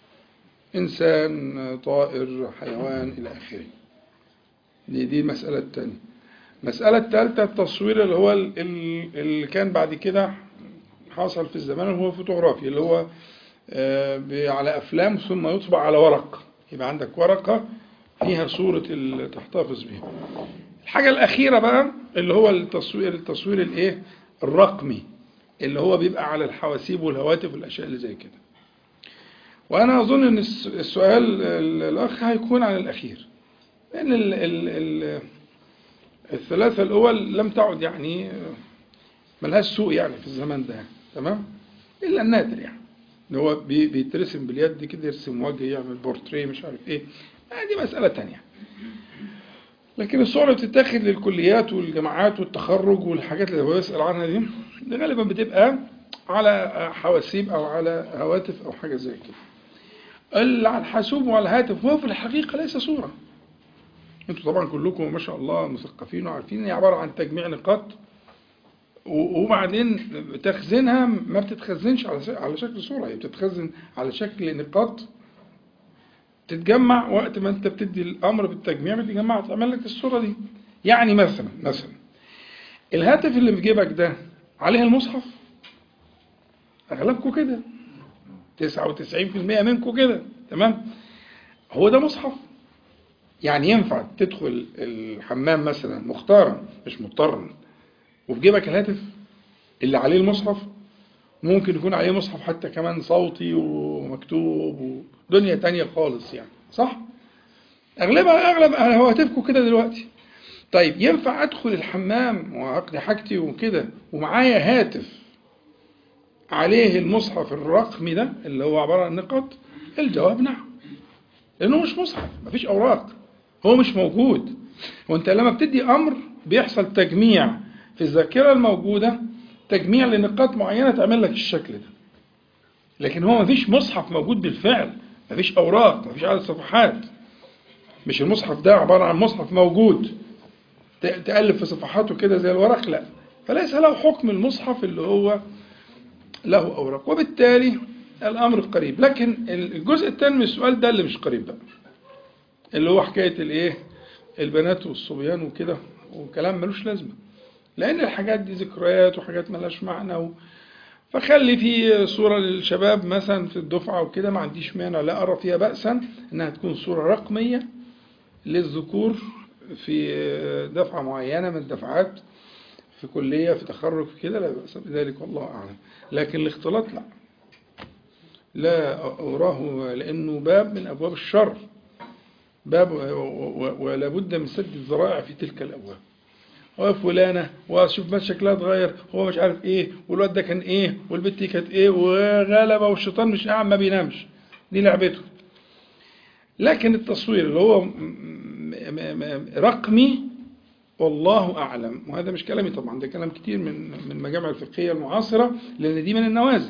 إنسان طائر حيوان إلى آخره دي دي المسألة التانية المسألة الثالثة التصوير اللي هو ال- ال- اللي كان بعد كده حصل في الزمان اللي هو فوتوغرافي اللي هو آه، ب- على أفلام ثم يطبع على ورق يبقى عندك ورقة فيها صورة اللي تحتفظ بها الحاجة الأخيرة بقى اللي هو التصوير التصوير الإيه الرقمي اللي هو بيبقى على الحواسيب والهواتف والأشياء اللي زي كده وأنا أظن إن الس- السؤال ال- الأخ هيكون عن الأخير لأن ال ال ال الثلاثة الأول لم تعد يعني ملهاش سوق يعني في الزمن ده تمام إلا النادر يعني إن هو بي- بيترسم باليد كده يرسم وجه يعمل بورتريه مش عارف إيه آه دي مسألة تانية لكن الصورة اللي بتتاخد للكليات والجامعات والتخرج والحاجات اللي هو يسأل عنها دي دي غالبا بتبقى على حواسيب أو على هواتف أو حاجة زي كده اللي على الحاسوب وعلى الهاتف هو في الحقيقة ليس صورة انتوا طبعا كلكم ما شاء الله مثقفين وعارفين ان هي عبارة عن تجميع نقاط و- وبعدين تخزينها ما بتتخزنش على ش- على شكل صورة هي بتتخزن على شكل نقاط تتجمع وقت ما انت بتدي الامر بالتجميع بتجمع تعمل لك الصورة دي يعني مثلا مثلا الهاتف اللي في جيبك ده عليه المصحف اغلبكم كده 99% منكم كده تمام هو ده مصحف يعني ينفع تدخل الحمام مثلا مختارا مش مضطرا وفي جيبك الهاتف اللي عليه المصحف ممكن يكون عليه مصحف حتى كمان صوتي ومكتوب ودنيا تانية خالص يعني صح؟ أغلبها أغلب هواتفكم كده دلوقتي طيب ينفع أدخل الحمام وأقضي حاجتي وكده ومعايا هاتف عليه المصحف الرقمي ده اللي هو عبارة عن نقط الجواب نعم لأنه مش مصحف مفيش أوراق هو مش موجود وانت لما بتدي امر بيحصل تجميع في الذاكره الموجوده تجميع لنقاط معينه تعمل لك الشكل ده لكن هو مفيش مصحف موجود بالفعل مفيش اوراق مفيش عدد صفحات مش المصحف ده عباره عن مصحف موجود ت- تألف في صفحاته كده زي الورق لا فليس له حكم المصحف اللي هو له أوراق وبالتالي الأمر قريب لكن الجزء الثاني من السؤال ده اللي مش قريب بقى اللي هو حكاية الإيه البنات والصبيان وكده وكلام ملوش لازمة لأن الحاجات دي ذكريات وحاجات ملهاش معنى و... فخلي في صورة للشباب مثلا في الدفعة وكده ما عنديش مانع لا أرى فيها بأسا إنها تكون صورة رقمية للذكور في دفعة معينة من الدفعات في كلية في تخرج في كده لا بأس بذلك والله أعلم لكن الاختلاط لا لا أراه لأنه باب من أبواب الشر باب و- و- ولا بد من سد الذرائع في تلك الأبواب وفلانة وشوف ما شكلها اتغير هو مش عارف ايه والواد ده كان ايه والبت دي كانت ايه وغلبة والشيطان مش قاعد ما بينامش دي لعبته لكن التصوير اللي هو م- م- م- رقمي والله أعلم وهذا مش كلامي طبعا ده كلام كتير من من المجامع الفقهية المعاصرة لأن دي من النوازل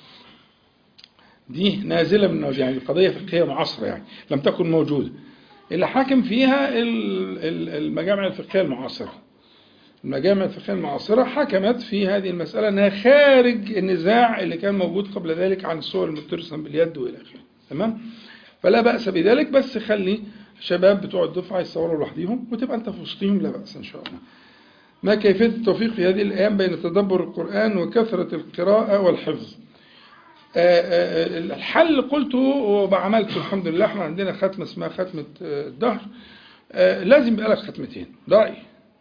دي نازلة من النوازل يعني قضية فقهية معاصرة يعني لم تكن موجودة اللي حاكم فيها ال- ال- المجامع الفقهية المعاصرة المجامع الفقهية المعاصرة حكمت في هذه المسألة أنها خارج النزاع اللي كان موجود قبل ذلك عن الصور المترسم باليد وإلى آخره تمام فلا بأس بذلك بس خلي شباب بتوع الدفعة يصوروا لوحدهم وتبقى أنت في وسطهم لا بأس إن شاء الله ما كيفية التوفيق في هذه الأيام بين تدبر القرآن وكثرة القراءة والحفظ آه، آه، الحل قلته وعملته الحمد لله احنا عندنا ختمة اسمها ختمة آه، الدهر آه، لازم يبقى لك ختمتين ده رأيي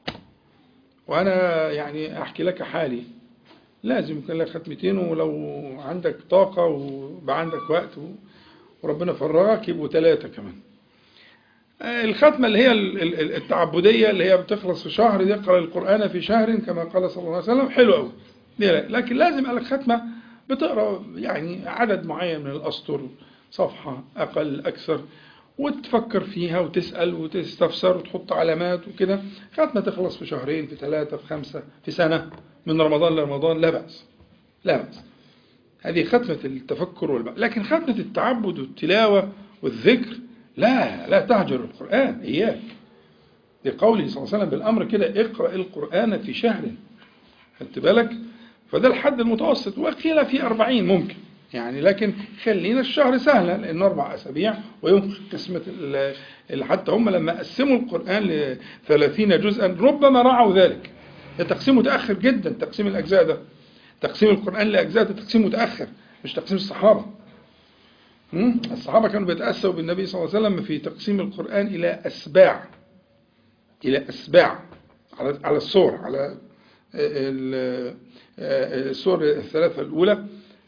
وأنا يعني أحكي لك حالي لازم يكون لك ختمتين ولو عندك طاقة وبقى عندك وقت و- وربنا فرغك يبقوا ثلاثة كمان آه، الختمة اللي هي ال- ال- التعبدية اللي هي بتخلص في شهر دي اقرأ القرآن في شهر كما قال صلى الله عليه وسلم حلو قوي ليه لا؟ لكن لازم يبقى لك ختمة بتقرأ يعني عدد معين من الأسطر صفحة أقل أكثر وتفكر فيها وتسأل وتستفسر وتحط علامات وكده ختمة تخلص في شهرين في ثلاثة في خمسة في سنة من رمضان لرمضان لا بأس لا بأس هذه ختمة التفكر والبحث لكن ختمة التعبد والتلاوة والذكر لا لا تهجر القرآن إياك لقوله صلى الله عليه وسلم بالأمر كده اقرأ القرآن في شهر خدت بالك فده الحد المتوسط وقيل في أربعين ممكن يعني لكن خلينا الشهر سهلة لأنه أربع أسابيع ويمكن قسمة ال- ال- حتى هم لما قسموا القرآن ل 30 جزءا ربما رعوا ذلك ده تقسيم متأخر جدا تقسيم الأجزاء ده تقسيم القرآن لأجزاء ده تقسيم متأخر مش تقسيم الصحابة هم؟ الصحابة كانوا بيتأسوا بالنبي صلى الله عليه وسلم في تقسيم القرآن إلى أسباع إلى أسباع على على الصور على ال- الصور الثلاثة الأولى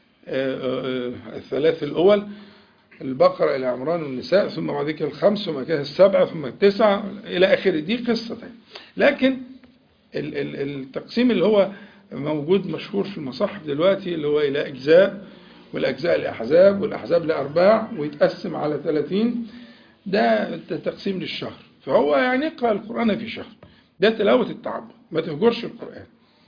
الثلاث الأول البقرة إلى عمران والنساء ثم بعد كده الخمس ثم كده السبعة ثم التسعة إلى آخره دي قصة تانية لكن ال- ال- التقسيم اللي هو موجود مشهور في المصاحف دلوقتي اللي هو إلى أجزاء والأجزاء لأحزاب والأحزاب لأرباع ويتقسم على 30 ده تقسيم للشهر فهو يعني اقرأ القرآن في شهر ده تلاوة التعبد ما تهجرش القرآن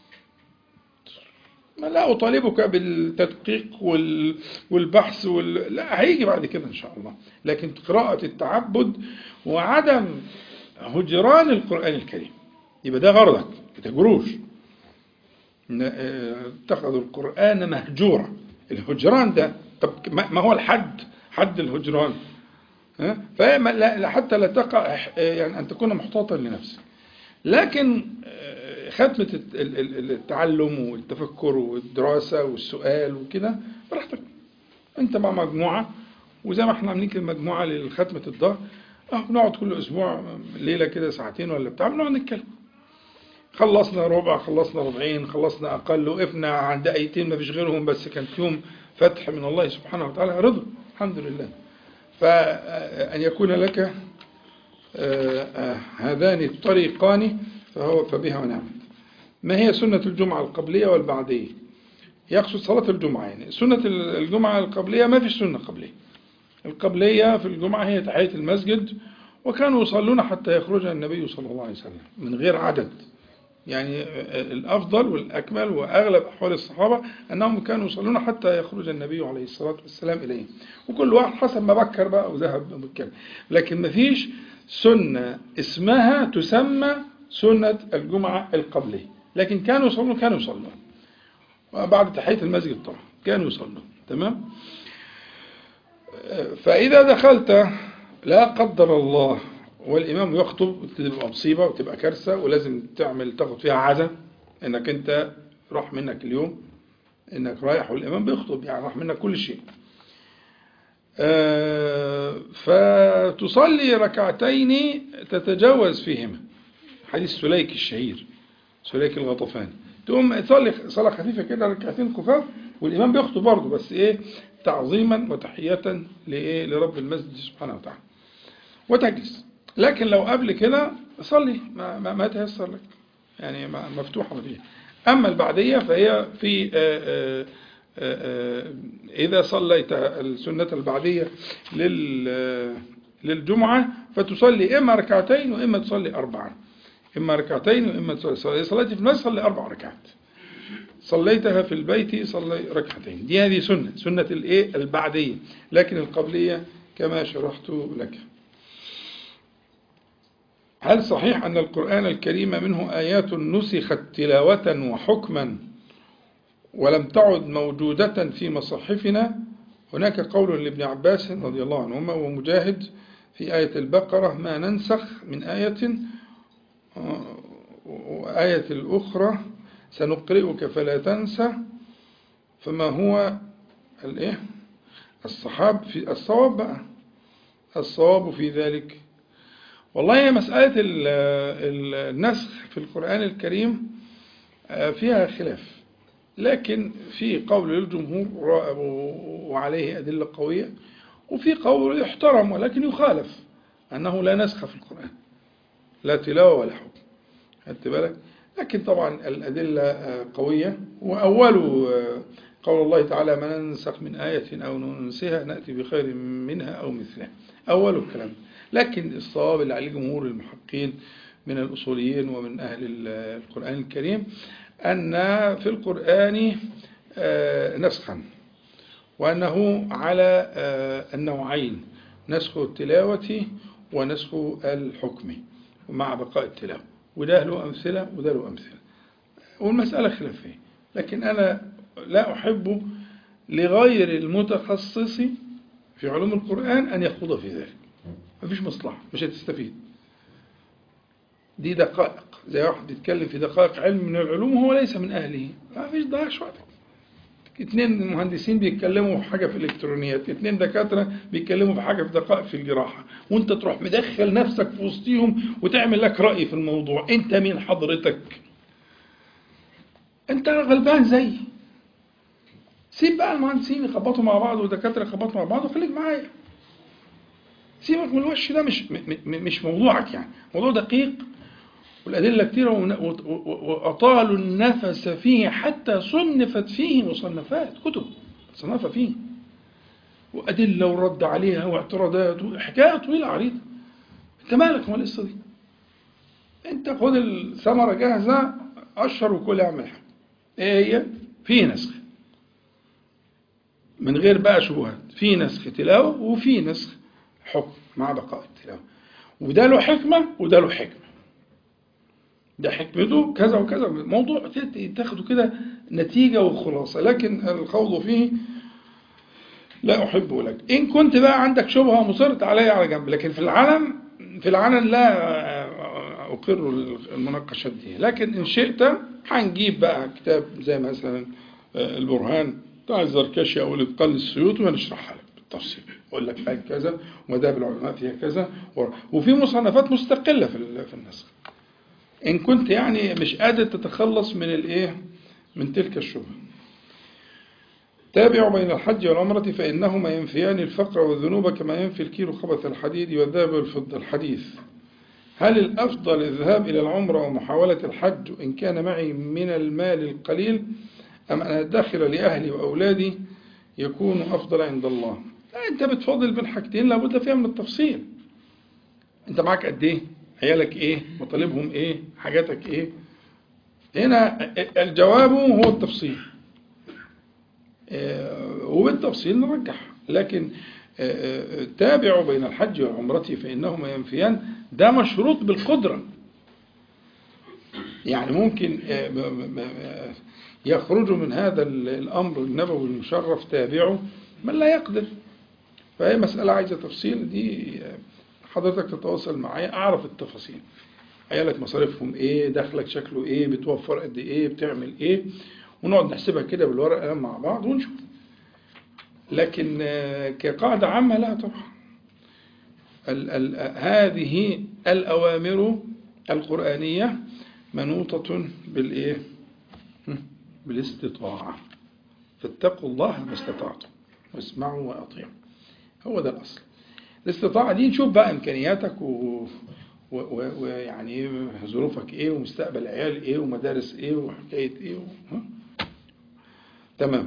ما لا أطالبك بالتدقيق وال- والبحث وال... لا هيجي بعد كده إن شاء الله لكن قراءة التعبد وعدم هجران القرآن الكريم يبقى ده غرضك ما تهجروش إن- آه، اتخذوا القرآن مهجورا الهجران ده طب ما ما هو الحد حد الهجران ها؟ فما لا لا- حتى لا تقع آه، يعني أن تكون محتاطا لنفسك لكن آه، ختمة الت- ال- ال- التعلم والتفكر والدراسة والسؤال وكده براحتك انت مع مجموعة وزي ما احنا عاملين كده مجموعة لختمة الظهر اه بنقعد كل اسبوع ليلة كده ساعتين ولا بتاع بنقعد نتكلم خلصنا ربع خلصنا ربعين خلصنا اقل وقفنا عند ايتين ما فيش غيرهم بس كان فيهم فتح من الله سبحانه وتعالى رضا الحمد لله فان يكون لك آه، آه، هذان الطريقان فهو فبها ونعمت ما هي سنة الجمعة القبلية والبعدية يقصد صلاة الجمعة يعني سنة الجمعة القبلية ما فيش سنة قبلية القبلية في الجمعة هي تحية المسجد وكانوا يصلون حتى يخرج النبي صلى الله عليه وسلم من غير عدد يعني الأفضل والأكمل وأغلب أحوال الصحابة أنهم كانوا يصلون حتى يخرج النبي عليه الصلاة والسلام إليهم وكل واحد حسب ما بكر بقى وذهب مبكر لكن ما فيش سنة اسمها تسمى سنة الجمعة القبلية لكن كانوا يصلون كانوا يصلون وبعد تحية المسجد طبعا كانوا يصلون تمام فإذا دخلت لا قدر الله والإمام يخطب تبقى مصيبة وتبقى كارثة ولازم تعمل تاخد فيها عزة إنك أنت راح منك اليوم إنك رايح والإمام بيخطب يعني راح منك كل شيء فتصلي ركعتين تتجاوز فيهما حديث سليك الشهير سليك الغطفاني تقوم تصلي صلاة خفيفة كده ركعتين خفاف والإمام بيخطب برضه بس إيه تعظيما وتحية لإيه لرب المسجد سبحانه وتعالى وتجلس لكن لو قبل كده صلي ما, ما, ما تيسر لك يعني مفتوحة فيها أما البعدية فهي في آآ آآ إذا صليت السنة البعدية للجمعة فتصلي إما ركعتين وإما تصلي أربعا إما ركعتين وإما تصلي صليت في المسجد صلي أربع ركعات صليتها في البيت صلي ركعتين دي هذه سنة سنة الإيه البعدية لكن القبلية كما شرحت لك هل صحيح أن القرآن الكريم منه آيات نسخت تلاوة وحكما ولم تعد موجودة في مصحفنا هناك قول لابن عباس رضي الله عنهما ومجاهد في آية البقرة ما ننسخ من آية وآية الأخرى سنقرئك فلا تنسى فما هو الايه الصحاب في الصواب بقى الصواب في ذلك والله مسألة النسخ في القرآن الكريم فيها خلاف لكن في قول للجمهور وعليه أدلة قوية وفي قول يحترم ولكن يخالف أنه لا نسخ في القرآن لا تلاوة ولا حكم خدت بالك لكن طبعا الأدلة قوية وأول قول الله تعالى ما ننسخ من آية أو ننسها نأتي بخير منها أو مثلها أول الكلام لكن الصواب اللي عليه جمهور المحققين من الأصوليين ومن أهل القرآن الكريم أن في القرآن نسخا وأنه على النوعين نسخ التلاوة ونسخ الحكم مع بقاء التلاوة وده له أمثلة وده له أمثلة والمسألة خلافية لكن أنا لا أحب لغير المتخصص في علوم القرآن أن يخوض في ذلك مفيش مصلحة مش هتستفيد دي دقائق زي واحد بيتكلم في دقائق علم من العلوم وهو ليس من أهله ما فيش ضيعش وقتك اتنين مهندسين بيتكلموا في حاجة في الإلكترونيات اتنين دكاترة بيتكلموا في حاجة في دقائق في الجراحة وانت تروح مدخل نفسك في وسطيهم وتعمل لك رأي في الموضوع انت مين حضرتك انت غلبان زي سيب بقى المهندسين يخبطوا مع بعض والدكاترة يخبطوا مع بعض وخليك معايا سيبك من الوش ده مش مش موضوعك يعني موضوع دقيق والأدلة كثيرة وأطالوا النفس فيه حتى صنفت فيه مصنفات كتب صنف فيه وأدلة ورد عليها واعتراضات وحكاية طويلة عريضة أنت مالك من القصة دي أنت خد الثمرة جاهزة قشر وكل اعمل حاجة إيه هي؟ في نسخ من غير بقى شبهات في نسخ تلاوة وفي نسخ حكم مع بقاء التلاوة وده له حكمة وده له حكمة ده حكمته كذا وكذا موضوع تاخده كده نتيجة وخلاصة لكن الخوض فيه لا أحبه لك إن كنت بقى عندك شبهة ومصرت عليها على جنب لكن في العالم في العلن لا أقر المناقشات دي لكن إن شئت هنجيب بقى كتاب زي مثلا البرهان بتاع الزركشي أو الإتقان السيوطي ونشرحها لك بالتفصيل أقول لك حاجة كذا ومذاهب العلماء فيها كذا وفي مصنفات مستقلة في النسخ إن كنت يعني مش قادر تتخلص من الإيه من تلك الشبهة تابعوا بين الحج والعمرة فإنهما ينفيان الفقر والذنوب كما ينفي الكيلو خبث الحديد والذهب والفضة الحديث هل الأفضل الذهاب إلى العمرة ومحاولة الحج إن كان معي من المال القليل أم أن أدخر لأهلي وأولادي يكون أفضل عند الله لا أنت بتفضل بين حاجتين لابد فيها من التفصيل انت معاك قد ايه عيالك ايه مطالبهم ايه حاجاتك ايه هنا الجواب هو التفصيل آه، وبالتفصيل نرجح لكن آه، آه، تابعوا بين الحج والعمرة فإنهما ينفيان ده مشروط بالقدرة يعني ممكن آه، م- م- م- يخرج من هذا ال- الأمر النبوي المشرف تابعه من لا يقدر فهي مسألة عايزة تفصيل دي آه، حضرتك تتواصل معايا أعرف التفاصيل عيالك مصاريفهم ايه دخلك شكله ايه بتوفر قد ايه بتعمل ايه ونقعد نحسبها كده بالورقة والقلم مع بعض ونشوف لكن آه، كقاعدة عامة لا طبعا ال ال هذه الأوامر القرآنية منوطة بالإيه؟ هم، بالاستطاعة فاتقوا الله ما استطعتم واسمعوا وأطيعوا هو ده الأصل الاستطاعة دي نشوف بقى إمكانياتك و و- و- ويعني ظروفك ايه ومستقبل العيال ايه ومدارس ايه وحكايه ايه و... ها؟ تمام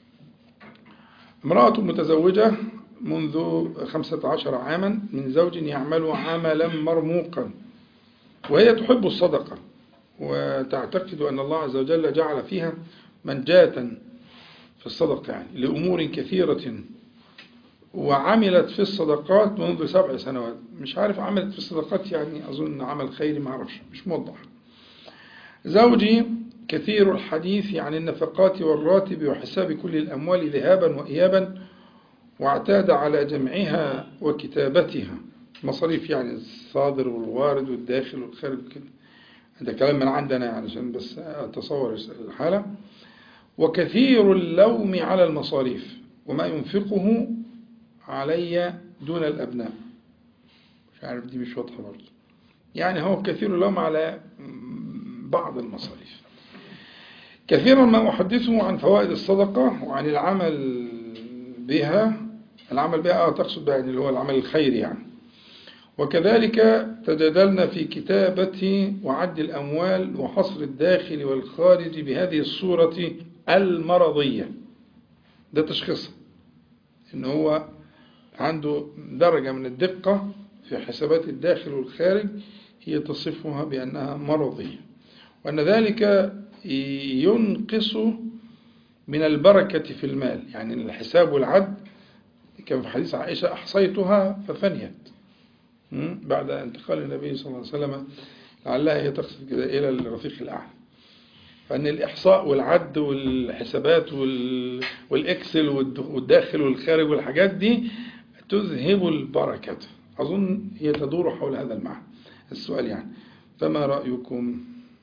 امرأة متزوجة منذ خمسة عشر عاما من زوج يعمل عملا مرموقا وهي تحب الصدقة وتعتقد أن الله عز وجل جعل فيها منجاة في الصدقة يعني لأمور كثيرة وعملت في الصدقات منذ سبع سنوات مش عارف عملت في الصدقات يعني أظن عمل خيري ما أعرفش مش موضح زوجي كثير الحديث عن النفقات والراتب وحساب كل الأموال ذهابا وإيابا واعتاد على جمعها وكتابتها مصاريف يعني الصادر والوارد والداخل والخارج كده ده كلام من عندنا يعني عشان بس أتصور الحالة وكثير اللوم على المصاريف وما ينفقه علي دون الأبناء مش عارف دي مش واضحة برضه يعني هو كثير اللوم على بعض المصاريف كثيرا ما أحدثه عن فوائد الصدقة وعن العمل بها العمل بها آه تقصد بها يعني اللي هو العمل الخيري يعني وكذلك تجادلنا في كتابة وعد الأموال وحصر الداخل والخارج بهذه الصورة المرضية ده تشخيصها إن هو عنده درجة من الدقة في حسابات الداخل والخارج هي تصفها بأنها مرضية وأن ذلك ينقص من البركة في المال يعني الحساب والعد كان في حديث عائشة أحصيتها ففنيت بعد انتقال النبي صلى الله عليه وسلم لعلها هي تقصد كده إلى الرفيق الأعلى فأن الإحصاء والعد والحسابات والإكسل والداخل والخارج والحاجات دي تذهب البركة أظن هي تدور حول هذا المعنى السؤال يعني فما رأيكم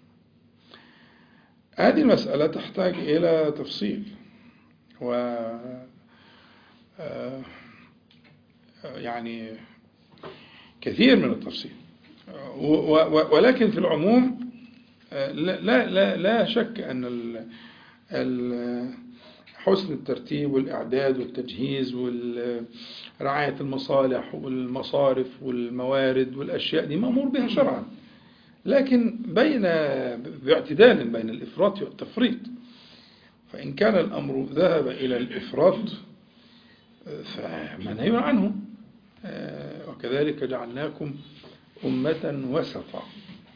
هذه المسألة تحتاج إلى تفصيل و يعني كثير من التفصيل ولكن في العموم لا لا لا شك أن حسن الترتيب والإعداد والتجهيز ورعاية المصالح والمصارف والموارد والأشياء دي مأمور بها شرعا لكن بين باعتدال بين الإفراط والتفريط فإن كان الأمر ذهب إلى الإفراط فمنهي عنه وكذلك جعلناكم أمة وسطا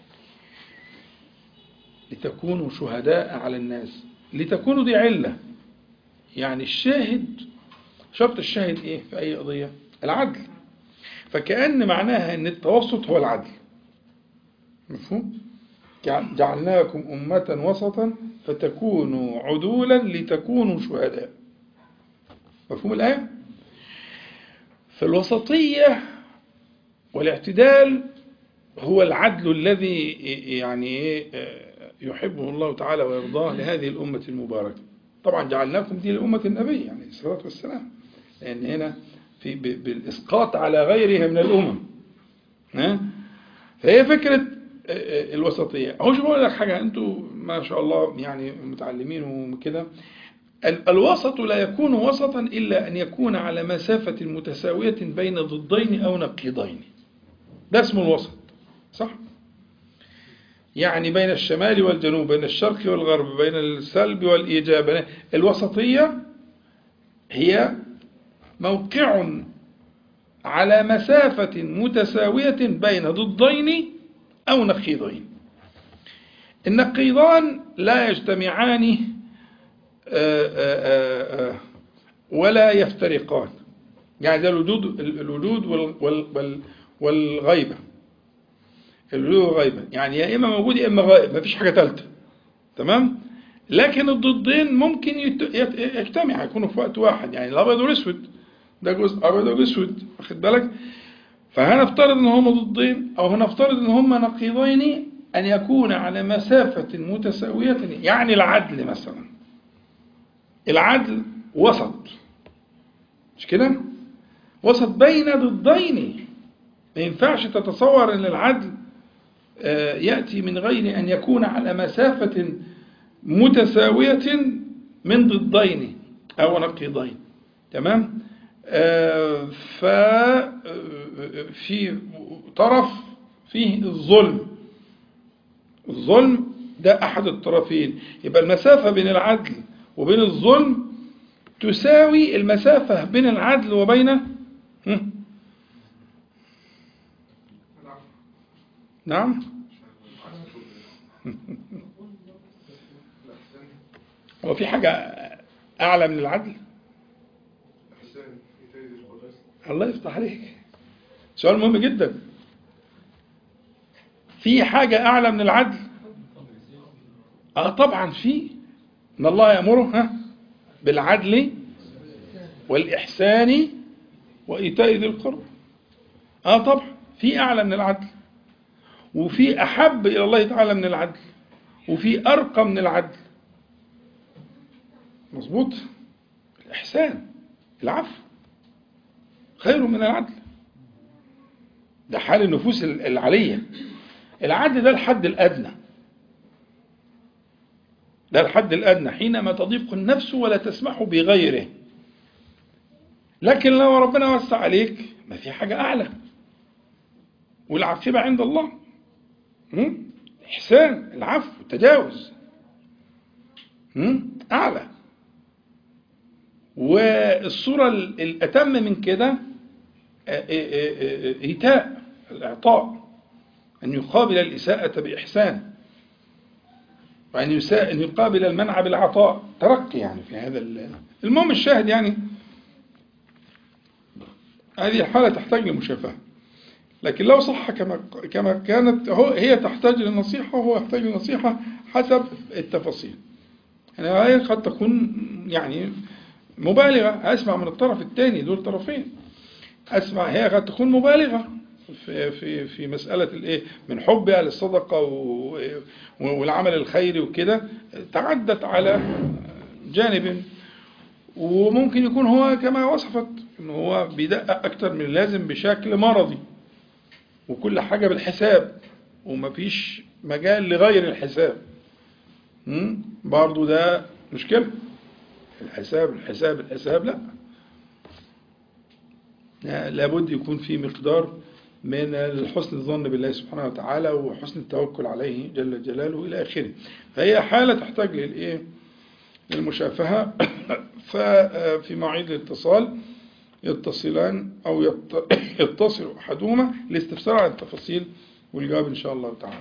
لتكونوا شهداء على الناس لتكونوا دي علة يعني الشاهد شرط الشاهد ايه في اي قضية العدل فكأن معناها ان التوسط هو العدل مفهوم جعلناكم أمة وسطا فتكونوا عدولا لتكونوا شهداء مفهوم الآية فالوسطية والاعتدال هو العدل الذي يعني يحبه الله تعالى ويرضاه لهذه الأمة المباركة طبعا جعلناكم دي لأمة النبي يعني الصلاة والسلام لأن هنا في بالإسقاط على غيرها من الأمم ها فهي فكرة الوسطية أهو شو بقول لك حاجة أنتوا ما شاء الله يعني متعلمين وكده الوسط لا يكون وسطا إلا أن يكون على مسافة متساوية بين ضدين أو نقيضين ده اسمه الوسط صح؟ يعني بين الشمال والجنوب بين الشرق والغرب بين السلب والإيجاب الوسطية هي موقع على مسافة متساوية بين ضدين أو نقيضين النقيضان لا يجتمعان آه، آه، آه، ولا يفترقان يعني ده الوجود الوجود وال- وال- وال- والغيبة الوجود والغيبة يعني يا إما موجود يا إما غائب مفيش حاجة ثالثة تمام لكن الضدين ممكن يت- يت- يجتمع يكونوا في وقت واحد يعني الأبيض والأسود ده جزء أبيض وأسود واخد بالك فهنفترض ان هما ضدين او هنفترض ان هما نقيضين ان يكون على مسافة متساوية يعني العدل مثلا العدل وسط مش كده وسط بين ضدين ما ينفعش تتصور ان العدل آه، يأتي من غير ان يكون على مسافة متساوية من ضدين او نقيضين تمام ففي طرف فيه الظلم الظلم ده أحد الطرفين يبقى المسافة بين العدل وبين الظلم تساوي المسافة بين العدل وبين هم؟ نعم هو في حاجة أعلى من العدل الله يفتح عليك سؤال مهم جدا في حاجة أعلى من العدل آه طبعا في إن الله يأمره ها بالعدل والإحسان وإيتاء ذي القرب آه طبعا في أعلى من العدل وفي أحب إلى الله تعالى من العدل وفي أرقى من العدل مظبوط الإحسان العفو خير من العدل ده حال النفوس العالية العدل ده الحد الأدنى ده الحد الأدنى حينما تضيق النفس ولا تسمح بغيره لكن لو ربنا وسع عليك ما في حاجة أعلى والعاقبة عند الله م? إحسان العفو التجاوز م? أعلى والصورة الأتم من كده إيتاء الإعطاء أن يقابل الإساءة بإحسان وأن يساء أن يقابل المنع بالعطاء ترقي يعني في هذا المهم الشاهد يعني هذه الحالة تحتاج لمشافهة لكن لو صح كما كما كانت هو هي تحتاج للنصيحة وهو يحتاج للنصيحة حسب التفاصيل يعني هي قد تكون يعني مبالغة أسمع من الطرف الثاني دول طرفين أسمع هي قد تكون مبالغة في في في مسألة الإيه من حبها للصدقة والعمل الخيري وكده تعدت على جانب وممكن يكون هو كما وصفت إن هو بيدقق أكتر من اللازم بشكل مرضي وكل حاجة بالحساب ومفيش مجال لغير الحساب برضو ده مشكلة الحساب الحساب الحساب لا لابد يكون في مقدار من حسن الظن بالله سبحانه وتعالى وحسن التوكل عليه جل جلاله إلى آخره فهي حالة تحتاج للإيه للمشافهة ففي مواعيد الاتصال يتصلان أو يتصل أحدهما لاستفسار عن التفاصيل والجواب إن شاء الله تعالى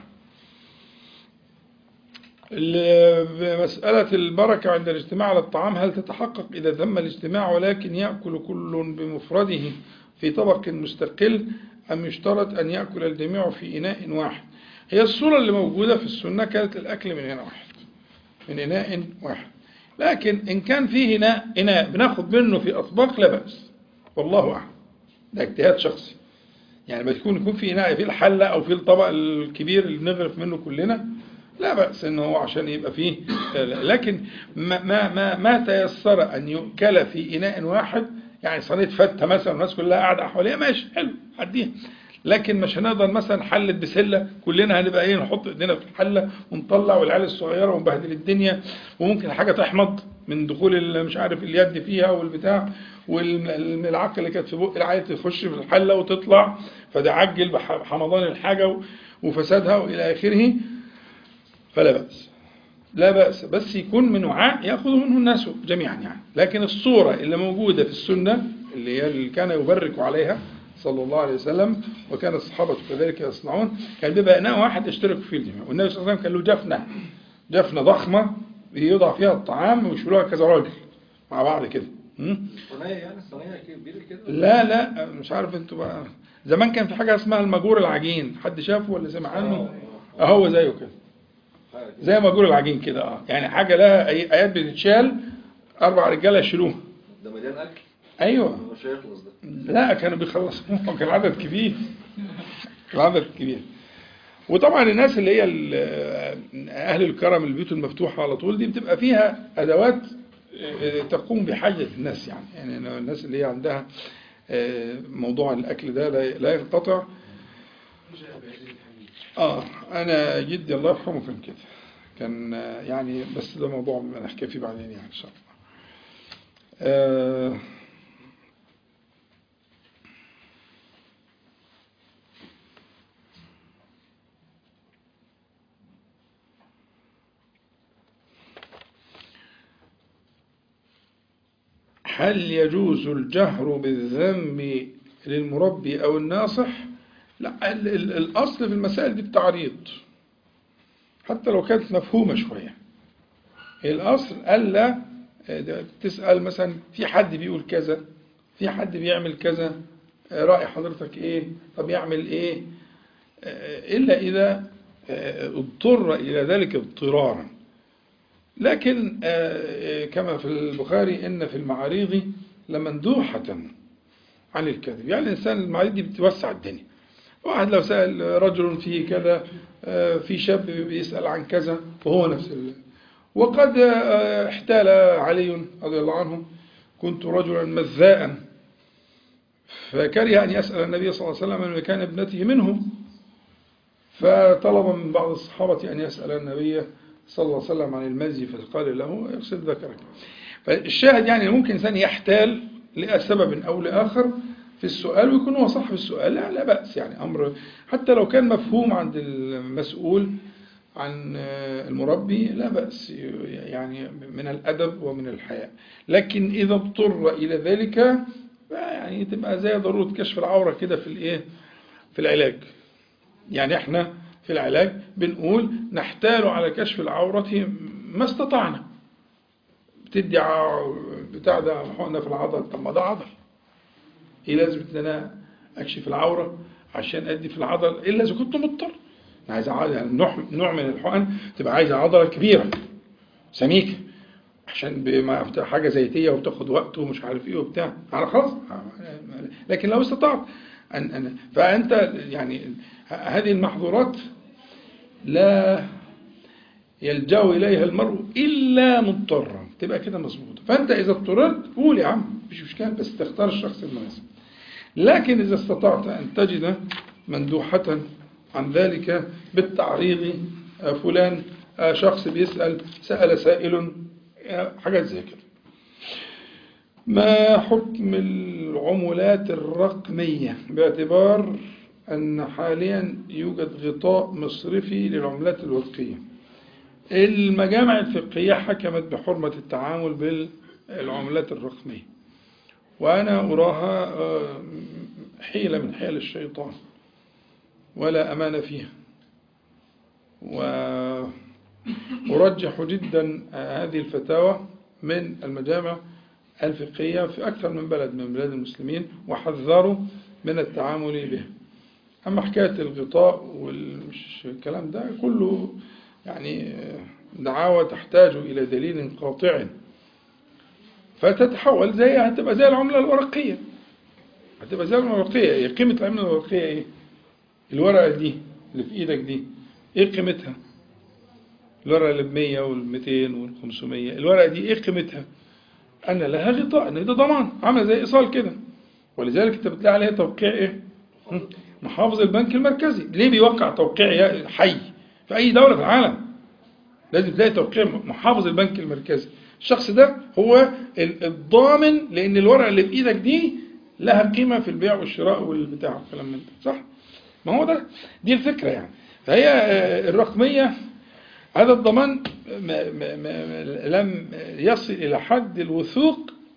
مسألة البركة عند الاجتماع على الطعام هل تتحقق إذا تم الاجتماع ولكن يأكل كل بمفرده في طبق مستقل أم يشترط أن يأكل الجميع في إناء واحد هي الصورة اللي موجودة في السنة كانت الأكل من إناء واحد من إناء واحد لكن إن كان فيه إناء, إناء بناخد منه في أطباق لا بأس والله أعلم ده اجتهاد شخصي يعني ما يكون يكون في إناء في الحلة أو في الطبق الكبير اللي بنغرف منه كلنا لا بأس إنه هو عشان يبقى فيه لكن ما ما ما, ما تيسر أن يؤكل في إناء واحد يعني صينية فتة مثلا الناس كلها قاعدة حواليها ماشي حلو عديها لكن مش هنقدر مثلا حلة بسلة كلنا هنبقى ايه نحط ايدينا في الحلة ونطلع والعيال الصغيرة ونبهدل الدنيا وممكن حاجة تحمض من دخول مش عارف اليد فيها والبتاع والملعقة اللي كانت في بق العيال تخش في الحلة وتطلع فده عجل بحمضان الحاجة وفسادها والى اخره فلا بأس لا بأس بس يكون من وعاء يأخذ منه الناس جميعا يعني لكن الصورة اللي موجودة في السنة اللي هي اللي كان يبرك عليها صلى الله عليه وسلم وكان الصحابة كذلك يصنعون كان بيبقى إناء واحد يشترك فيه الجميع والنبي صلى الله عليه وسلم كان له جفنة جفنة ضخمة يوضع فيها الطعام ويشيلوها كذا راجل مع بعض كده م? صينية يعني صينية كبيرة كده لا لا مش عارف انتوا بقى زمان كان في حاجة اسمها المجور العجين حد شافه ولا سمع عنه اهو زيه كده حاجة كده. زي مجور العجين كده اه يعني حاجة لها أي- ايات بتتشال اربع رجاله يشيلوها ده مليان أكل ايوه مش هيخلص ده لا كانوا بيخلصوها كان عدد كبير كان عدد كبير وطبعا الناس اللي هي ال- اهل الكرم البيوت المفتوحه على طول دي بتبقى فيها ادوات آه، تقوم بحاجه الناس يعني يعني الناس اللي هي عندها آه، موضوع الاكل ده لا لا ينقطع اه انا جدي الله يرحمه كان كده كان آه، يعني بس ده موضوع نحكي فيه بعدين يعني ان شاء الله آه هل يجوز الجهر بالذنب للمربي أو الناصح لا ال- ال- الأصل في المسائل دي التعريض حتى لو كانت مفهومة شوية الأصل ألا آه، تسأل مثلا في حد بيقول كذا في حد بيعمل كذا آه، رأي حضرتك إيه طب يعمل إيه آه، إلا إذا آه، اضطر إلى ذلك اضطرارا لكن آه، كما في البخاري إن في المعاريض لمندوحة عن الكذب يعني الإنسان المعاريض دي بتوسع الدنيا واحد لو سأل رجل في كذا آه، في شاب بيسأل عن كذا وهو نفس ال... وقد آه، احتال علي رضي الله عنه كنت رجلا مذاء فكره أن يسأل النبي صلى الله عليه وسلم من مكان ابنته منه فطلب من بعض الصحابة أن يسأل النبي صلى الله عليه وسلم عن المزي فقال له اغسل ذكرك فالشاهد يعني ممكن إنسان يحتال لسبب أو لآخر في السؤال ويكون هو صح في السؤال لا, لا بأس يعني أمر حتى لو كان مفهوم عند المسؤول عن المربي لا بأس يعني من الأدب ومن الحياء لكن إذا اضطر إلى ذلك يعني تبقى زي ضرورة كشف العورة كده في الإيه في العلاج يعني احنا في العلاج بنقول نحتال على كشف العورة ما استطعنا بتدي ع- بتاع ده حقنة في العضل طب ما ده عضل ايه لازم ان انا اكشف العورة عشان ادي في العضل الا اذا كنت مضطر أنا عايز عضل يعني نوع نوع من الحقن تبقى عايزه عضله كبيره سميكه عشان بما حاجه زيتيه وبتاخد وقت ومش عارف ايه وبتاع على خلاص لكن لو استطعت ان ان فانت يعني ه- هذه المحظورات لا يلجأ إليها المرء إلا مضطرا تبقى كده مظبوطة فأنت إذا اضطررت قول يا عم مفيش إشكال بس تختار الشخص المناسب لكن إذا استطعت أن تجد مندوحة عن ذلك بالتعريض آه، فلان آه، شخص بيسأل سأل سائل آه، حاجات زي كده ما حكم العملات الرقمية باعتبار أن حاليا يوجد غطاء مصرفي للعملات الورقية المجامع الفقهية حكمت بحرمة التعامل بالعملات الرقمية وأنا أراها آه، حيلة من حيل الشيطان ولا أمان فيها وأرجح جدا هذه الفتاوى من المجامع الفقهية في أكثر من بلد من بلاد المسلمين وحذروا من التعامل به أما حكاية الغطاء والكلام ده كله يعني دعاوى تحتاج إلى دليل قاطع فتتحول زي هتبقى زي العملة الورقية هتبقى زي العملة الورقية هي قيمة العملة الورقية إيه؟ الورقة دي اللي في إيدك دي إيه قيمتها؟ الورقة اللي بمية والميتين والخمسمية الورقة دي إيه قيمتها؟ أن لها غطاء أن ده ضمان عاملة زي إيصال كده ولذلك أنت بتلاقي عليها توقيع إيه؟ محافظ البنك المركزي ليه بيوقع توقيع حي في أي دولة في العالم لازم تلاقي توقيع محافظ البنك المركزي الشخص ده هو الضامن لأن الورقة اللي في إيدك دي لها قيمة في البيع والشراء والبتاع والكلام من ده صح؟ ما هو ده دي الفكرة يعني فهي الرقمية هذا الضمان ما ما ما لم يصل إلى حد الوثوق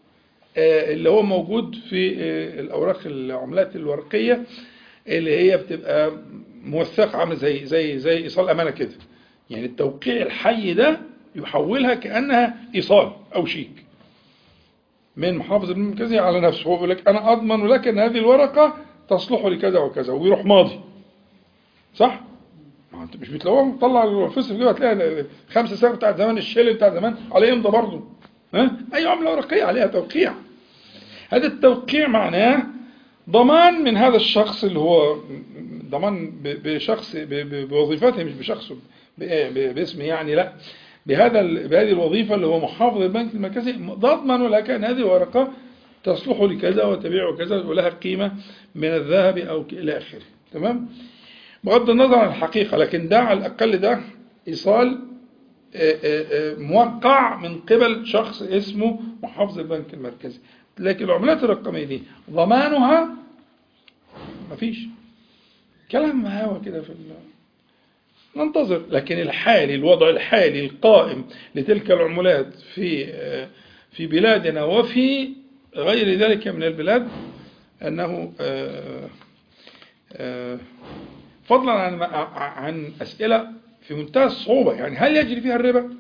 آه، اللي هو موجود في آه، الأوراق العملات الورقية اللي هي بتبقى موثقة عاملة زي زي زي إيصال أمانة كده يعني التوقيع الحي ده يحولها كأنها إيصال أو شيك من محافظ المركزي على نفسه هو بيقول لك أنا أضمن لك أن هذه الورقة تصلح لكذا وكذا ويروح ماضي صح؟ ما انت مش بتلاقوها مطلع الفلوس في جيبها هتلاقي خمسة سنة بتاع زمان الشيل بتاع زمان عليه امضى برضه ها اي عملة ورقية عليها توقيع هذا التوقيع معناه ضمان من هذا الشخص اللي هو ضمان ب- بشخص ب- ب- بوظيفته مش بشخصه ب- ب- باسمه يعني لا بهذا ال- بهذه الوظيفة اللي هو محافظ البنك المركزي ضمن لك أن هذه الورقة تصلح لكذا وتبيع كذا ولها قيمة من الذهب أو ك- إلى آخره تمام بغض النظر عن الحقيقة لكن ده على الأقل ده إيصال آه، آه، آه، موقع من قبل شخص اسمه محافظ البنك المركزي لكن العملات الرقمية دي ضمانها مفيش كلام هوا كده في ال- ننتظر لكن الحالي الوضع الحالي القائم لتلك العملات في آه، في بلادنا وفي غير ذلك من البلاد أنه آه، آه، فضلا عن عن أسئلة في منتهى الصعوبة يعني هل يجري فيها الربا؟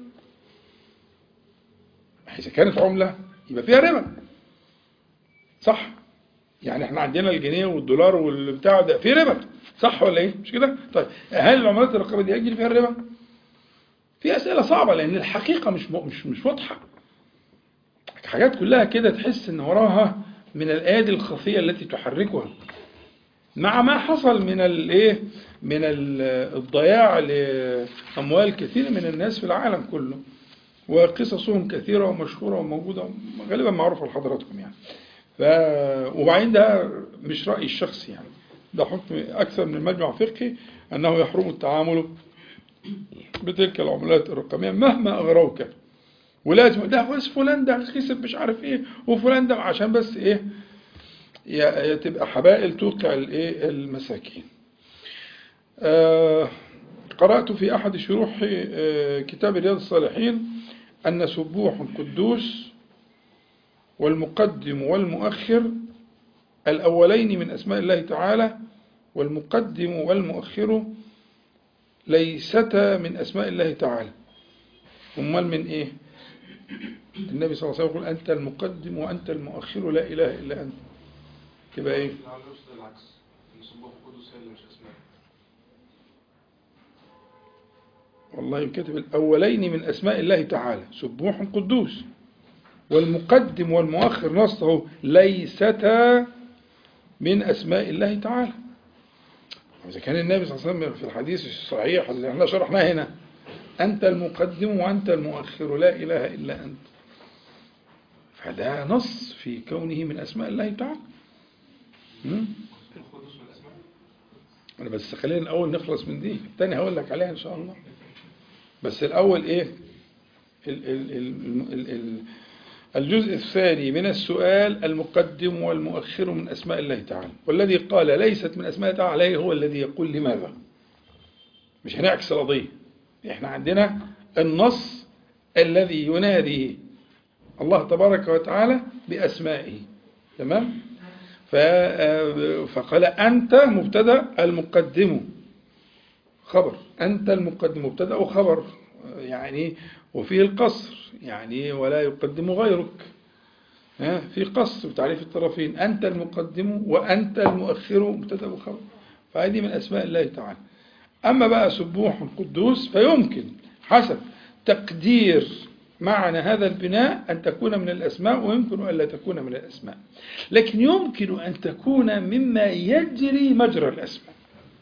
إذا كانت عملة يبقى فيها ربا صح؟ يعني احنا عندنا الجنيه والدولار والبتاع ده فيه ربا صح ولا ايه؟ مش كده؟ طيب هل العملات الرقمية دي يجري فيها الربا؟ في أسئلة صعبة لأن الحقيقة مش مش مش واضحة حاجات كلها كده تحس ان وراها من الايادي الخفيه التي تحركها مع ما حصل من الايه من ال- الضياع لاموال كثير من الناس في العالم كله وقصصهم كثيره ومشهوره وموجوده غالبا معروفه لحضراتكم يعني ف وبعدين ده مش رايي الشخصي يعني ده حكم اكثر من مجمع فقهي انه يحرم التعامل بتلك العملات الرقميه مهما اغروك ولازم ده بس فلان ده كسب مش عارف ايه وفلان ده عشان بس ايه يا- يا تبقى حبائل توقع الايه المساكين آه قرأت في أحد شروح آه كتاب رياض الصالحين أن سبوح قدوس والمقدم والمؤخر الأولين من أسماء الله تعالى والمقدم والمؤخر ليستا من أسماء الله تعالى أمال من إيه النبي صلى الله عليه وسلم يقول أنت المقدم وأنت المؤخر لا إله إلا أنت تبقى إيه لعل يقصد العكس ان سبوح القدس هي اللي مش اسماء والله كتب الأولين من أسماء الله تعالى سبوح قدوس والمقدم والمؤخر نصه ليستا من أسماء الله تعالى إذا كان النبي صلى الله عليه وسلم في الحديث الصحيح اللي احنا شرحناه هنا أنت المقدم وأنت المؤخر لا إله إلا أنت فده نص في كونه من أسماء الله تعالى م? القدس من الاسماء أنا بس خلينا الأول نخلص من دي التاني هقول لك عليها إن شاء الله بس الأول إيه ال ال ال ال ال الجزء الثاني من السؤال المقدم والمؤخر من أسماء الله تعالى والذي قال ليست من أسماء الله تعالى هو الذي يقول لماذا مش هنعكس القضية احنا عندنا النص الذي ينادي الله تبارك وتعالى بأسمائه تمام ف- فقال أنت مبتدأ المقدم خبر أنت المقدم مبتدأ وخبر يعني وفيه القصر يعني ولا يقدم غيرك ها، في قصر بتعريف الطرفين أنت المقدم وأنت المؤخر مبتدأ وخبر فهذه من أسماء الله تعالى أما بقى سبوح قدوس فيمكن حسب تقدير معنى هذا البناء أن تكون من الأسماء ويمكن أن لا تكون من الأسماء لكن يمكن أن تكون مما يجري مجرى الأسماء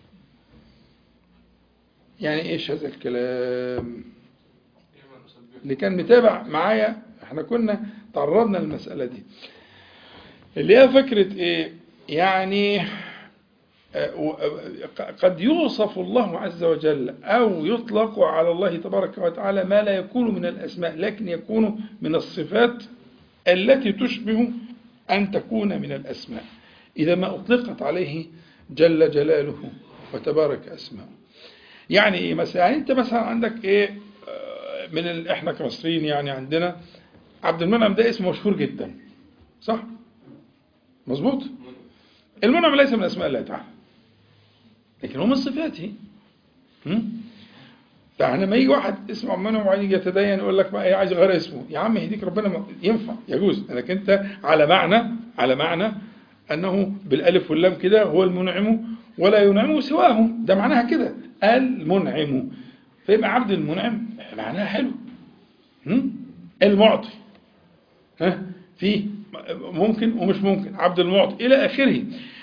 يعني إيش هذا الكلام يعمل اسبح اللي كان متابع معايا احنا كنا تعرضنا للمسألة دي اللي هي فكرة ايه يعني آه، و- آه، قد يوصف الله عز وجل أو يطلق على الله تبارك وتعالى ما لا يكون من الأسماء لكن يكون من الصفات التي تشبه أن تكون من الأسماء إذا ما أطلقت عليه جل جلاله وتبارك أسماؤه يعني إيه مثلا يعني أنت مثلا عندك إيه آه، من ال... إحنا كمصريين يعني عندنا عبد المنعم ده اسم مشهور جدا صح مظبوط المنعم ليس من أسماء الله تعالى لكن هو من صفاته هم؟ فاحنا لما يجي واحد اسمه منعم وبعدين يجي يتدين يقول لك بقى ايه عايز يغير اسمه يا عم يهديك ربنا ما- ينفع يجوز انك انت على معنى على معنى انه بالالف واللام كده هو المنعم ولا ينعم سواه ده معناها كده المنعم فيبقى عبد المنعم معناها حلو هم؟ المعطي ها في ممكن ومش ممكن عبد المعطي إلى آخره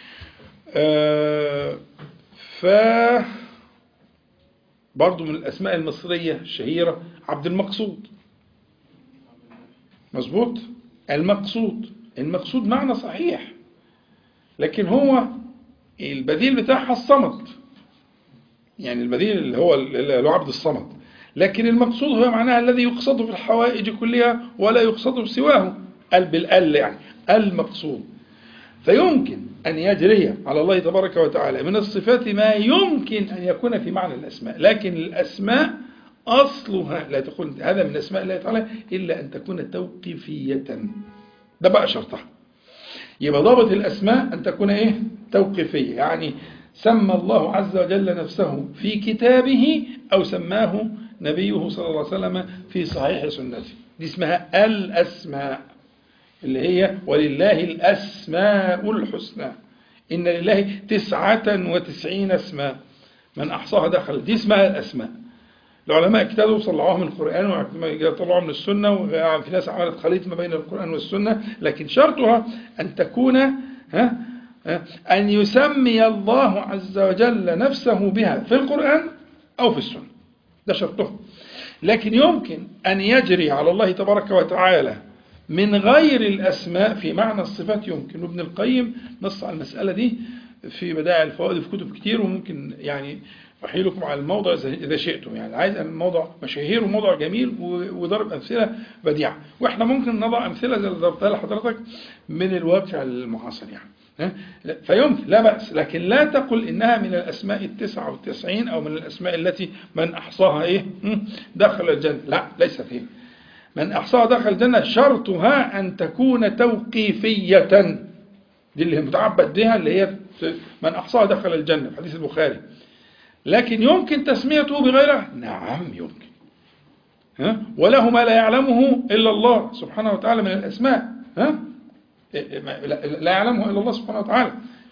آه، ف برضو من الأسماء المصرية الشهيرة عبد المقصود مظبوط المقصود المقصود معنى صحيح لكن هو البديل بتاعها الصمد يعني البديل اللي هو اللي هو عبد الصمد لكن المقصود هو معناها الذي يقصد في الحوائج كلها ولا يقصد سواه ال بالال يعني المقصود فيمكن أن يجري على الله تبارك وتعالى من الصفات ما يمكن أن يكون في معنى الأسماء لكن الأسماء أصلها لا تقول هذا من أسماء الله تعالى إلا أن تكون توقيفية ده بقى شرطها يبقى ضابط الأسماء أن تكون إيه توقيفية يعني سمى الله عز وجل نفسه في كتابه أو سماه نبيه صلى الله عليه وسلم في صحيح سنته دي اسمها الأسماء اللي هي ولله الأسماء الحسنى إن لله تسعة وتسعين اسماء من أحصاها دخل دي اسمها الأسماء العلماء اجتهدوا وطلعوها من القرآن وطلعوها من السنة وفي ناس عملت خليط ما بين القرآن والسنة لكن شرطها أن تكون ها ها أن يسمي الله عز وجل نفسه بها في القرآن أو في السنة ده شرطه لكن يمكن أن يجري على الله تبارك وتعالى من غير الأسماء في معنى الصفات يمكن وابن القيم نص على المسألة دي في بدائع الفوائد في كتب كتير وممكن يعني أحيلكم على الموضع إذا شئتم يعني عايز أن الموضع مشاهير وموضع جميل وضرب أمثلة بديعة وإحنا ممكن نضع أمثلة زي اللي ضربتها لحضرتك من الواقع المعاصر يعني فيمكن لا بأس لكن لا تقل إنها من الأسماء التسعة والتسعين أو من الأسماء التي من أحصاها إيه دخل الجنة لا ليس فيه من أحصاها دخل الجنة شرطها أن تكون توقيفية دي اللي متعبد بها اللي هي من أحصاها دخل الجنة في حديث البخاري لكن يمكن تسميته بغيرها نعم يمكن ها؟ وله ما لا يعلمه إلا الله سبحانه وتعالى من الأسماء ها؟ لا يعلمه إلا الله سبحانه وتعالى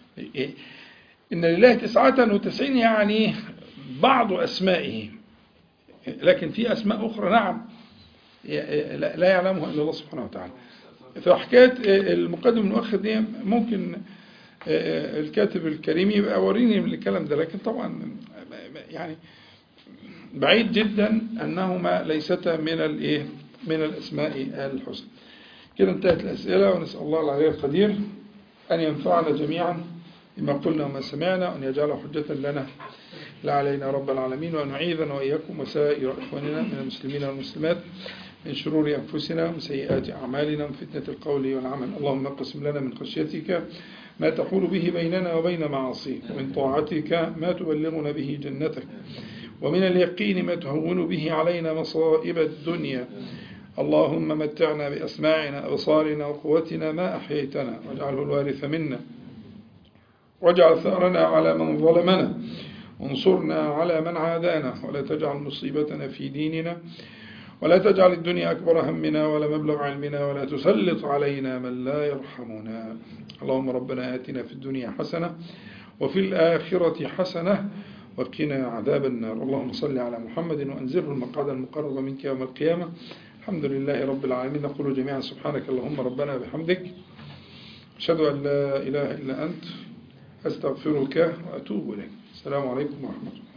إن لله تسعة وتسعين يعني بعض أسمائه لكن في أسماء أخرى نعم لا يعلمها إلا الله سبحانه وتعالى فحكاية المقدم المؤخر دي ممكن الكاتب الكريم يبقى وريني من الكلام ده لكن طبعا يعني بعيد جدا أنهما ليستا من الإيه من الأسماء الحسنى كده انتهت الأسئلة ونسأل الله العلي القدير أن ينفعنا جميعا بما قلنا وما سمعنا وأن يجعل حجة لنا لا علينا رب العالمين وأن يعيذنا وإياكم وسائر إخواننا من المسلمين والمسلمات من شرور أنفسنا ومن سيئات أعمالنا ومن فتنة القول والعمل اللهم اقسم لنا من خشيتك ما تحول به بيننا وبين معاصيك ومن طاعتك ما تبلغنا به جنتك ومن اليقين ما تهون به علينا مصائب الدنيا اللهم متعنا بأسماعنا أبصارنا وقوتنا ما أحييتنا واجعله الوارث منا واجعل ثأرنا على من ظلمنا وانصرنا على من عادانا ولا تجعل مصيبتنا في ديننا ولا تجعل الدنيا أكبر همنا ولا مبلغ علمنا ولا تسلط علينا من لا يرحمنا اللهم ربنا آتنا في الدنيا حسنة وفي الآخرة حسنة وقنا عذاب النار اللهم صل على محمد وأنزله المقعد المقرب منك يوم القيامة الحمد لله رب العالمين نقول جميعا سبحانك اللهم ربنا بحمدك أشهد أن لا إله إلا أنت أستغفرك وأتوب إليك السلام عليكم ورحمة الله